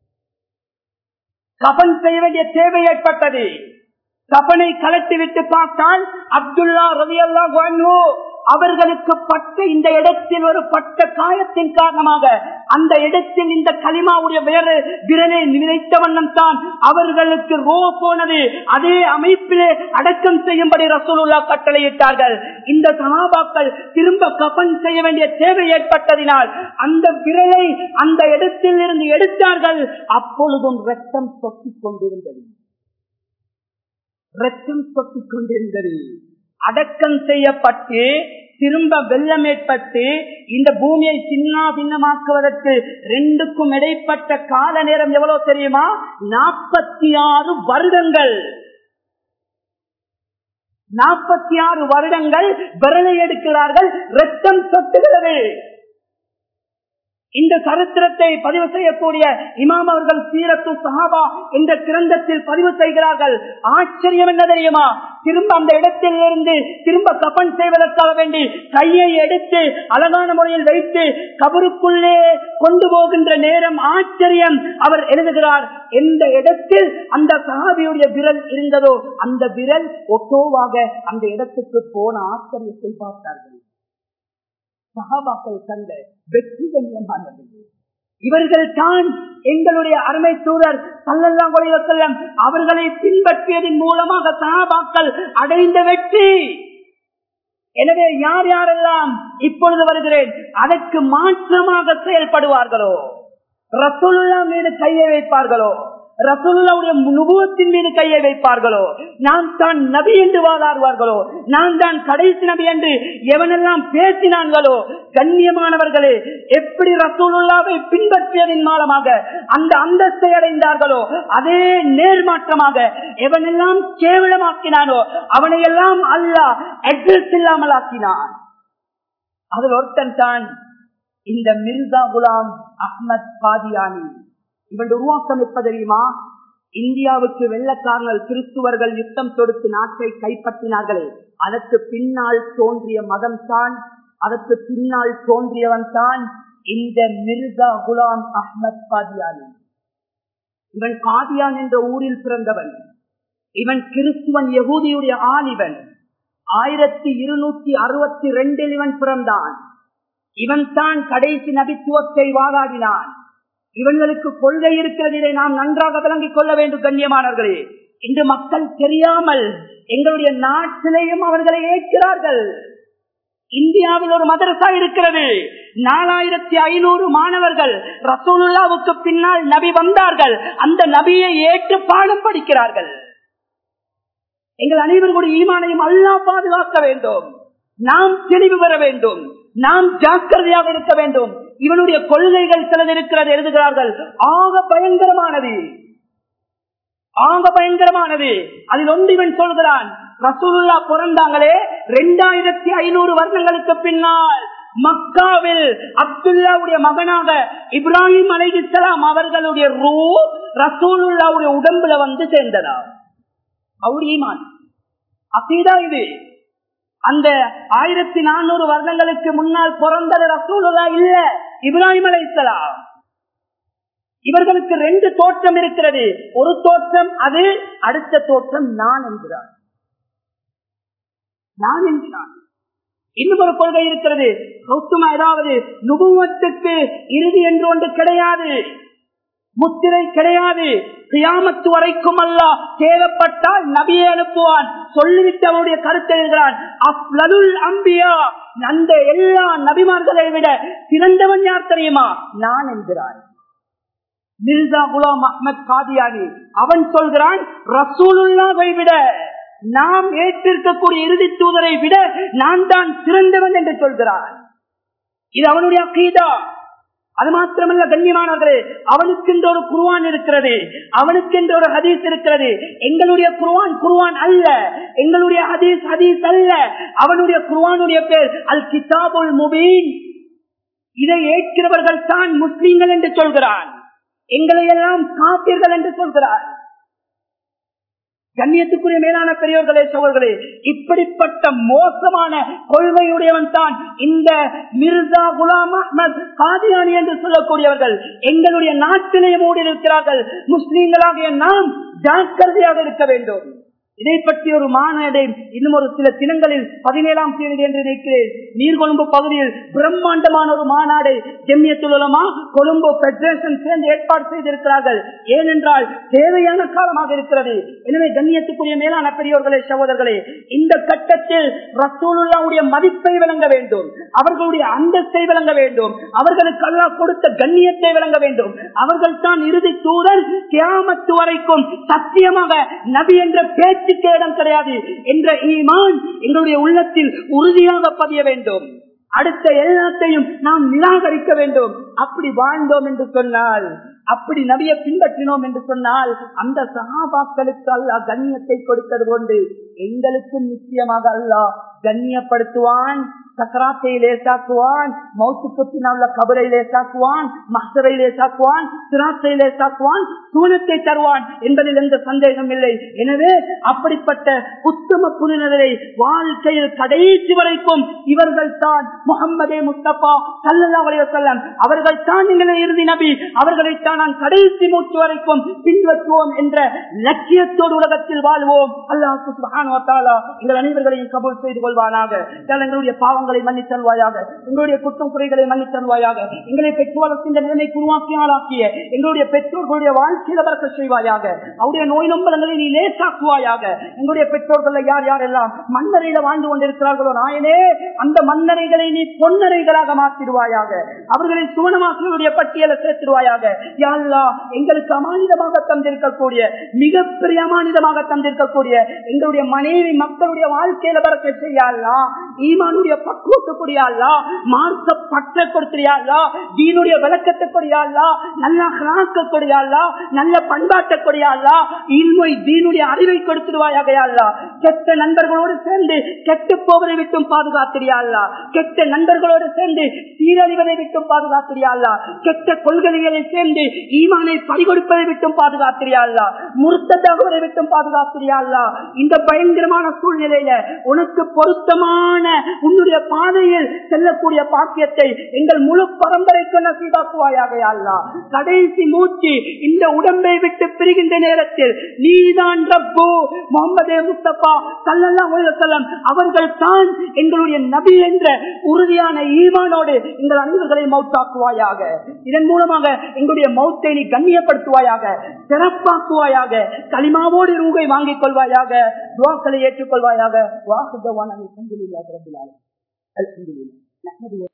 கபன் செய்ய வேண்டிய தேவை ஏற்பட்டது கபனை கலட்டி விட்டு பார்த்தால் அப்துல்லா ரவி அல்லா அவர்களுக்கு பட்ட இந்த இடத்தில் ஒரு பட்ட காயத்தின் காரணமாக அந்த இடத்தில் இந்த களிமாவுடைய வேறு விரலை நினைத்த வண்ணம் தான் அவர்களுக்கு ரோ போனது அதே அமைப்பிலே அடக்கம் செய்யும்படி ரசூலுல்லா கட்டளையிட்டார்கள் இந்த சகாபாக்கள் திரும்ப கபன் செய்ய வேண்டிய தேவை ஏற்பட்டதினால் அந்த விரலை அந்த இடத்தில் இருந்து எடுத்தார்கள் அப்பொழுதும் ரத்தம் சொத்திக் கொண்டிருந்தது ரத்தம் சொத்திக் கொண்டிருந்தது அடக்கம் செய்யப்பட்டு திரும்ப வெள்ளம் ஏற்பட்டு இந்த பூமியை சின்ன பின்னமாக்குவதற்கு ரெண்டுக்கும் இடைப்பட்ட கால நேரம் எவ்வளவு தெரியுமா நாற்பத்தி ஆறு வருடங்கள் நாற்பத்தி ஆறு வருடங்கள் விரலை எடுக்கிறார்கள் ரத்தம் சொட்டுகிறது இந்த சரித்திரத்தை பதிவு செய்யக்கூடிய இமாம் அவர்கள் சீரத்து சஹாபா என்ற கிரந்தத்தில் பதிவு செய்கிறார்கள் ஆச்சரியம் என்ன தெரியுமா திரும்ப அந்த இடத்தில் இருந்து திரும்ப கப்பன் செய்வதற்காக வேண்டி கையை எடுத்து அழகான முறையில் வைத்து கபருக்குள்ளே கொண்டு போகின்ற நேரம் ஆச்சரியம் அவர் எழுதுகிறார் எந்த இடத்தில் அந்த சஹாபியுடைய விரல் இருந்ததோ அந்த விரல் ஒட்டோவாக அந்த இடத்துக்கு போன ஆச்சரியத்தை பார்த்தார்கள் சகாபாக்கள் கண்ட வெற்றி கண்ணியமானவர்கள் இவர்கள் தான் எங்களுடைய அருமை தூதர் சல்லல்லாம் செல்லம் அவர்களை பின்பற்றியதன் மூலமாக சகாபாக்கள் அடைந்த வெற்றி எனவே யார் யாரெல்லாம் இப்பொழுது வருகிறேன் அதற்கு மாற்றமாக செயல்படுவார்களோ ரசூலுல்லா மீது கையை வைப்பார்களோ ரசூலுல்லாவுடைய நுபுவத்தின் மீது கையை வைப்பார்களோ நான் தான் நபி என்று வாதாடுவார்களோ நான் தான் கடைசி நபி என்று எவனெல்லாம் பேசினான்களோ கண்ணியமானவர்களே எப்படி ரசூலுல்லாவை பின்பற்றியதன் மூலமாக அந்த அந்தஸ்தை அடைந்தார்களோ அதே நேர்மாற்றமாக எவனெல்லாம் கேவலமாக்கினானோ அவனை எல்லாம் அல்லாஹ் அட்ரஸ் இல்லாமல் ஆக்கினான் அதில் ஒருத்தன் தான் இந்த மிர்சா குலாம் அஹ்மத் பாதியானி இவன் உருவாக்கம் எப்ப தெரியுமா இந்தியாவுக்கு வெள்ளக்காரர்கள் கிறிஸ்துவர்கள் யுத்தம் தொடுத்து நாட்டை கைப்பற்றினார்களே அதற்கு பின்னால் தோன்றிய மதம் தான் அதற்கு பின்னால் தோன்றியவன் தான் இந்த மிர்சா குலாம் அஹ்மத் காதியானி இவன் காதியான் என்ற ஊரில் பிறந்தவன் இவன் கிறிஸ்துவன் யகூதியுடைய ஆணிவன் ஆயிரத்தி இருநூத்தி அறுபத்தி ரெண்டில் இவன் பிறந்தான் இவன் தான் கடைசி நபித்துவத்தை வாதாடினான் இவங்களுக்கு கொள்கை இருக்கிறது இதை நாம் நன்றாக விளங்கிக் கொள்ள வேண்டும் கண்ணியமானவர்களே இன்று மக்கள் தெரியாமல் எங்களுடைய நாட்டிலேயும் அவர்களை ஏற்கிறார்கள் இந்தியாவில் ஒரு மதரசா இருக்கிறது நாலாயிரத்தி ஐநூறு மாணவர்கள் ரசூலுல்லாவுக்கு பின்னால் நபி வந்தார்கள் அந்த நபியை ஏற்று பாடம் படிக்கிறார்கள் எங்கள் அனைவருடைய ஈமானையும் அல்லா பாதுகாக்க வேண்டும் நாம் தெளிவு பெற வேண்டும் நாம் ஜாக்கிரதையாக இருக்க வேண்டும் இவனுடைய கொள்கைகள் சிலது இருக்கிறது எழுதுகிறார்கள் ஆக பயங்கரமானது ஆக பயங்கரமானது அதில் ஒன்று இவன் சொல்கிறான் ரசூலுல்லா பிறந்தாங்களே ரெண்டாயிரத்தி ஐநூறு வருடங்களுக்கு பின்னால் மக்காவில் அப்துல்லாவுடைய மகனாக இப்ராஹிம் அலைஹிஸ்லாம் அவர்களுடைய ரூ ரசூலுல்லாவுடைய உடம்புல வந்து சேர்ந்ததா அவருடைய அசீதா இது அந்த ஆயிரத்தி நானூறு வருடங்களுக்கு முன்னால் பிறந்தது ரசூலுல்லா இல்ல இப்ராஹிம் அலைசலாம் இவர்களுக்கு ரெண்டு தோற்றம் இருக்கிறது ஒரு தோற்றம் அது அடுத்த தோற்றம் நான் என்கிறார் நான் என்கிறான் இன்னும் ஒரு கொள்கை இருக்கிறது கௌத்துமா ஏதாவது நுபுவத்துக்கு இறுதி என்று ஒன்று கிடையாது முத்திரை கிடையாது கியாமத்து வரைக்கும் அல்ல தேவைப்பட்டால் நபியை அனுப்புவான் சொல்லிவிட்டு அவருடைய கருத்தை எழுகிறான் அப்லலுல் அம்பியா அந்த எல்லா நபிமார்களை விட சிறந்தவன் யார் தெரியுமா நான் என்கிறான் மிர்சா குலாம் அஹ்மத் காதியானி அவன் சொல்கிறான் ரசூலுல்லாவை விட நாம் ஏற்றிருக்கக்கூடிய இறுதி தூதரை விட நான் தான் சிறந்தவன் என்று சொல்கிறான் இது அவனுடைய அக்கீதா அது மாத்திரமல்ல கண்ணியமானவர்களே அவனுக்கென்ற ஒரு குருவான் இருக்கிறது அவனுக்கென்ற ஒரு ஹதீஸ் இருக்கிறது எங்களுடைய குருவான் குருவான் அல்ல எங்களுடைய ஹதீஸ் ஹதீஸ் அல்ல அவனுடைய குருவானுடைய பேர் அல் கிதாபுல் முபீன் இதை ஏற்கிறவர்கள் தான் முஸ்லீம்கள் என்று சொல்கிறான் எங்களை எல்லாம் காப்பீர்கள் என்று சொல்கிறார் கண்ணியத்துக்குரிய மேலான பெரியோர்களே சோழர்களே இப்படிப்பட்ட மோசமான கொள்கையுடையவன் தான் இந்த மிர்சா குலாம் அஹ்மத் காதியானி என்று சொல்லக்கூடியவர்கள் எங்களுடைய நாட்டிலே மூடி இருக்கிறார்கள் முஸ்லீம்களாகிய நாம் ஜாக்கிரதையாக இருக்க வேண்டும் இதை பற்றி ஒரு மாநாடு இன்னும் ஒரு சில தினங்களில் பதினேழாம் தேதி என்று நினைக்கிறேன் நீர்கொழும்பு பகுதியில் பிரம்மாண்டமான ஒரு மாநாடு ஜெம்மியத்துலமா கொழும்பு பெடரேஷன் சேர்ந்து ஏற்பாடு செய்திருக்கிறார்கள் ஏனென்றால் தேவையான காலமாக இருக்கிறது எனவே கண்ணியத்துக்குரிய மேலான பெரியோர்களே சகோதரர்களே இந்த கட்டத்தில் ரசூலுல்லாவுடைய மதிப்பை விளங்க வேண்டும் அவர்களுடைய அந்தஸ்தை விளங்க வேண்டும் அவர்களுக்கு அல்லா கொடுத்த கண்ணியத்தை விளங்க வேண்டும் அவர்கள் தான் இறுதி தூதர் கியாமத்து வரைக்கும் சத்தியமாக நபி என்ற பேச்சு பேச்சுக்கு இடம் கிடையாது என்ற ஈமான் எங்களுடைய உள்ளத்தில் உறுதியாக பதிய வேண்டும் அடுத்த எல்லாத்தையும் நாம் நிராகரிக்க வேண்டும் அப்படி வாழ்ந்தோம் என்று சொன்னால் அப்படி நபியை பின்பற்றினோம் என்று சொன்னால் அந்த சகாபாக்களுக்கு அல்ல கண்ணியத்தை கொடுத்தது கொண்டு எங்களுக்கும் நிச்சயமாக அல்ல கண்ணியப்படுத்துவான் சக்கராத்தை லேசாக்குவான் மௌத்துக்கு பின்னால் கபரை லேசாக்குவான் மஸ்தரை லேசாக்குவான் சிராத்தை லேசாக்குவான் சூனத்தை தருவான் என்பதில் எந்த சந்தேகம் இல்லை எனவே அப்படிப்பட்ட உத்தம புனிதரை வாழ்க்கையில் கடைசி வரைக்கும் இவர்கள் தான் முகம்மதே முஸ்தபா சல்லல்லா வலைவசல்லம் அவர்கள் தான் எங்களை இறுதி நபி அவர்களைத்தான் நான் கடைசி மூச்சு வரைக்கும் பின்பற்றுவோம் என்ற லட்சியத்தோடு உலகத்தில் வாழ்வோம் அல்லாஹு சுபானுவத்தாலா எங்கள் அனைவர்களையும் கபூல் செய்து கொள்வானாக எங்களுடைய பாவம் பாவங்களை மன்னித்தல்வாயாக எங்களுடைய குற்றம் குறைகளை மன்னித்தல்வாயாக எங்களை பெற்றோருக்கு இந்த நிலைமைக்கு உருவாக்கி ஆளாக்கிய எங்களுடைய பெற்றோர்களுடைய வாழ்க்கையில பறக்க செய்வாயாக அவருடைய நோய் நம்பலங்களை நீ லேசாக்குவாயாக எங்களுடைய பெற்றோர்கள் யார் யாரெல்லாம் மன்னரையில வாழ்ந்து கொண்டிருக்கிறார்களோ நாயனே அந்த மன்னரைகளை நீ பொன்னரைகளாக மாற்றிடுவாயாக அவர்களை சுவனமாக்கினுடைய பட்டியலை சேர்த்திடுவாயாக யாழ்லா எங்களுக்கு அமானிதமாக தந்திருக்கக்கூடிய மிகப்பெரிய அமானிதமாக தந்திருக்கக்கூடிய எங்களுடைய மனைவி மக்களுடைய வாழ்க்கையில பறக்க செய்யலா ஈமானுடைய பக்குவத்துக்குரியாளா மார்க்க பற்ற கொடுத்தியாளா தீனுடைய விளக்கத்தை கொடியாளா நல்ல கிளாக்க கொடியாளா நல்ல பண்பாட்டை கொடியாளா இன்மை தீனுடைய அறிவை கொடுத்துருவாயாகையாளா கெட்ட நண்பர்களோடு சேர்ந்து கெட்டு போவதை விட்டும் பாதுகாத்திரியாளா கெட்ட நண்பர்களோடு சேர்ந்து சீரழிவதை விட்டும் பாதுகாத்திரியாளா கெட்ட கொள்கைகளை சேர்ந்து ஈமானை பறிகொடுப்பதை விட்டும் பாதுகாத்திரியாளா முருத்ததாகுவதை விட்டும் பாதுகாத்திரியாளா இந்த பயங்கரமான சூழ்நிலையில உனக்கு பொருத்தமான உன்னுடைய பாதையில் செல்லக்கூடிய பாக்கியத்தை எங்கள் முழு பரம்பரைக்கு நசீதாக்குவாயாக அல்லா கடைசி மூச்சு இந்த உடம்பை விட்டு பிரிகின்ற நேரத்தில் நீதான் ரப்பு முகமது முஸ்தபா சல்லல்லா செல்லம் அவர்கள் தான் எங்களுடைய நபி என்ற உறுதியான ஈமானோடு எங்கள் அனைவர்களை மௌத்தாக்குவாயாக இதன் மூலமாக எங்களுடைய மௌத்தை நீ கண்ணியப்படுத்துவாயாக சிறப்பாக்குவாயாக களிமாவோடு ரூகை வாங்கிக் கொள்வாயாக துவாக்களை ஏற்றுக்கொள்வாயாக வாக்குதவான அல்ஹம்துலில்லாஹி ரப்பில் ஆலமீன் அல்ஹம்துலில்லாஹ்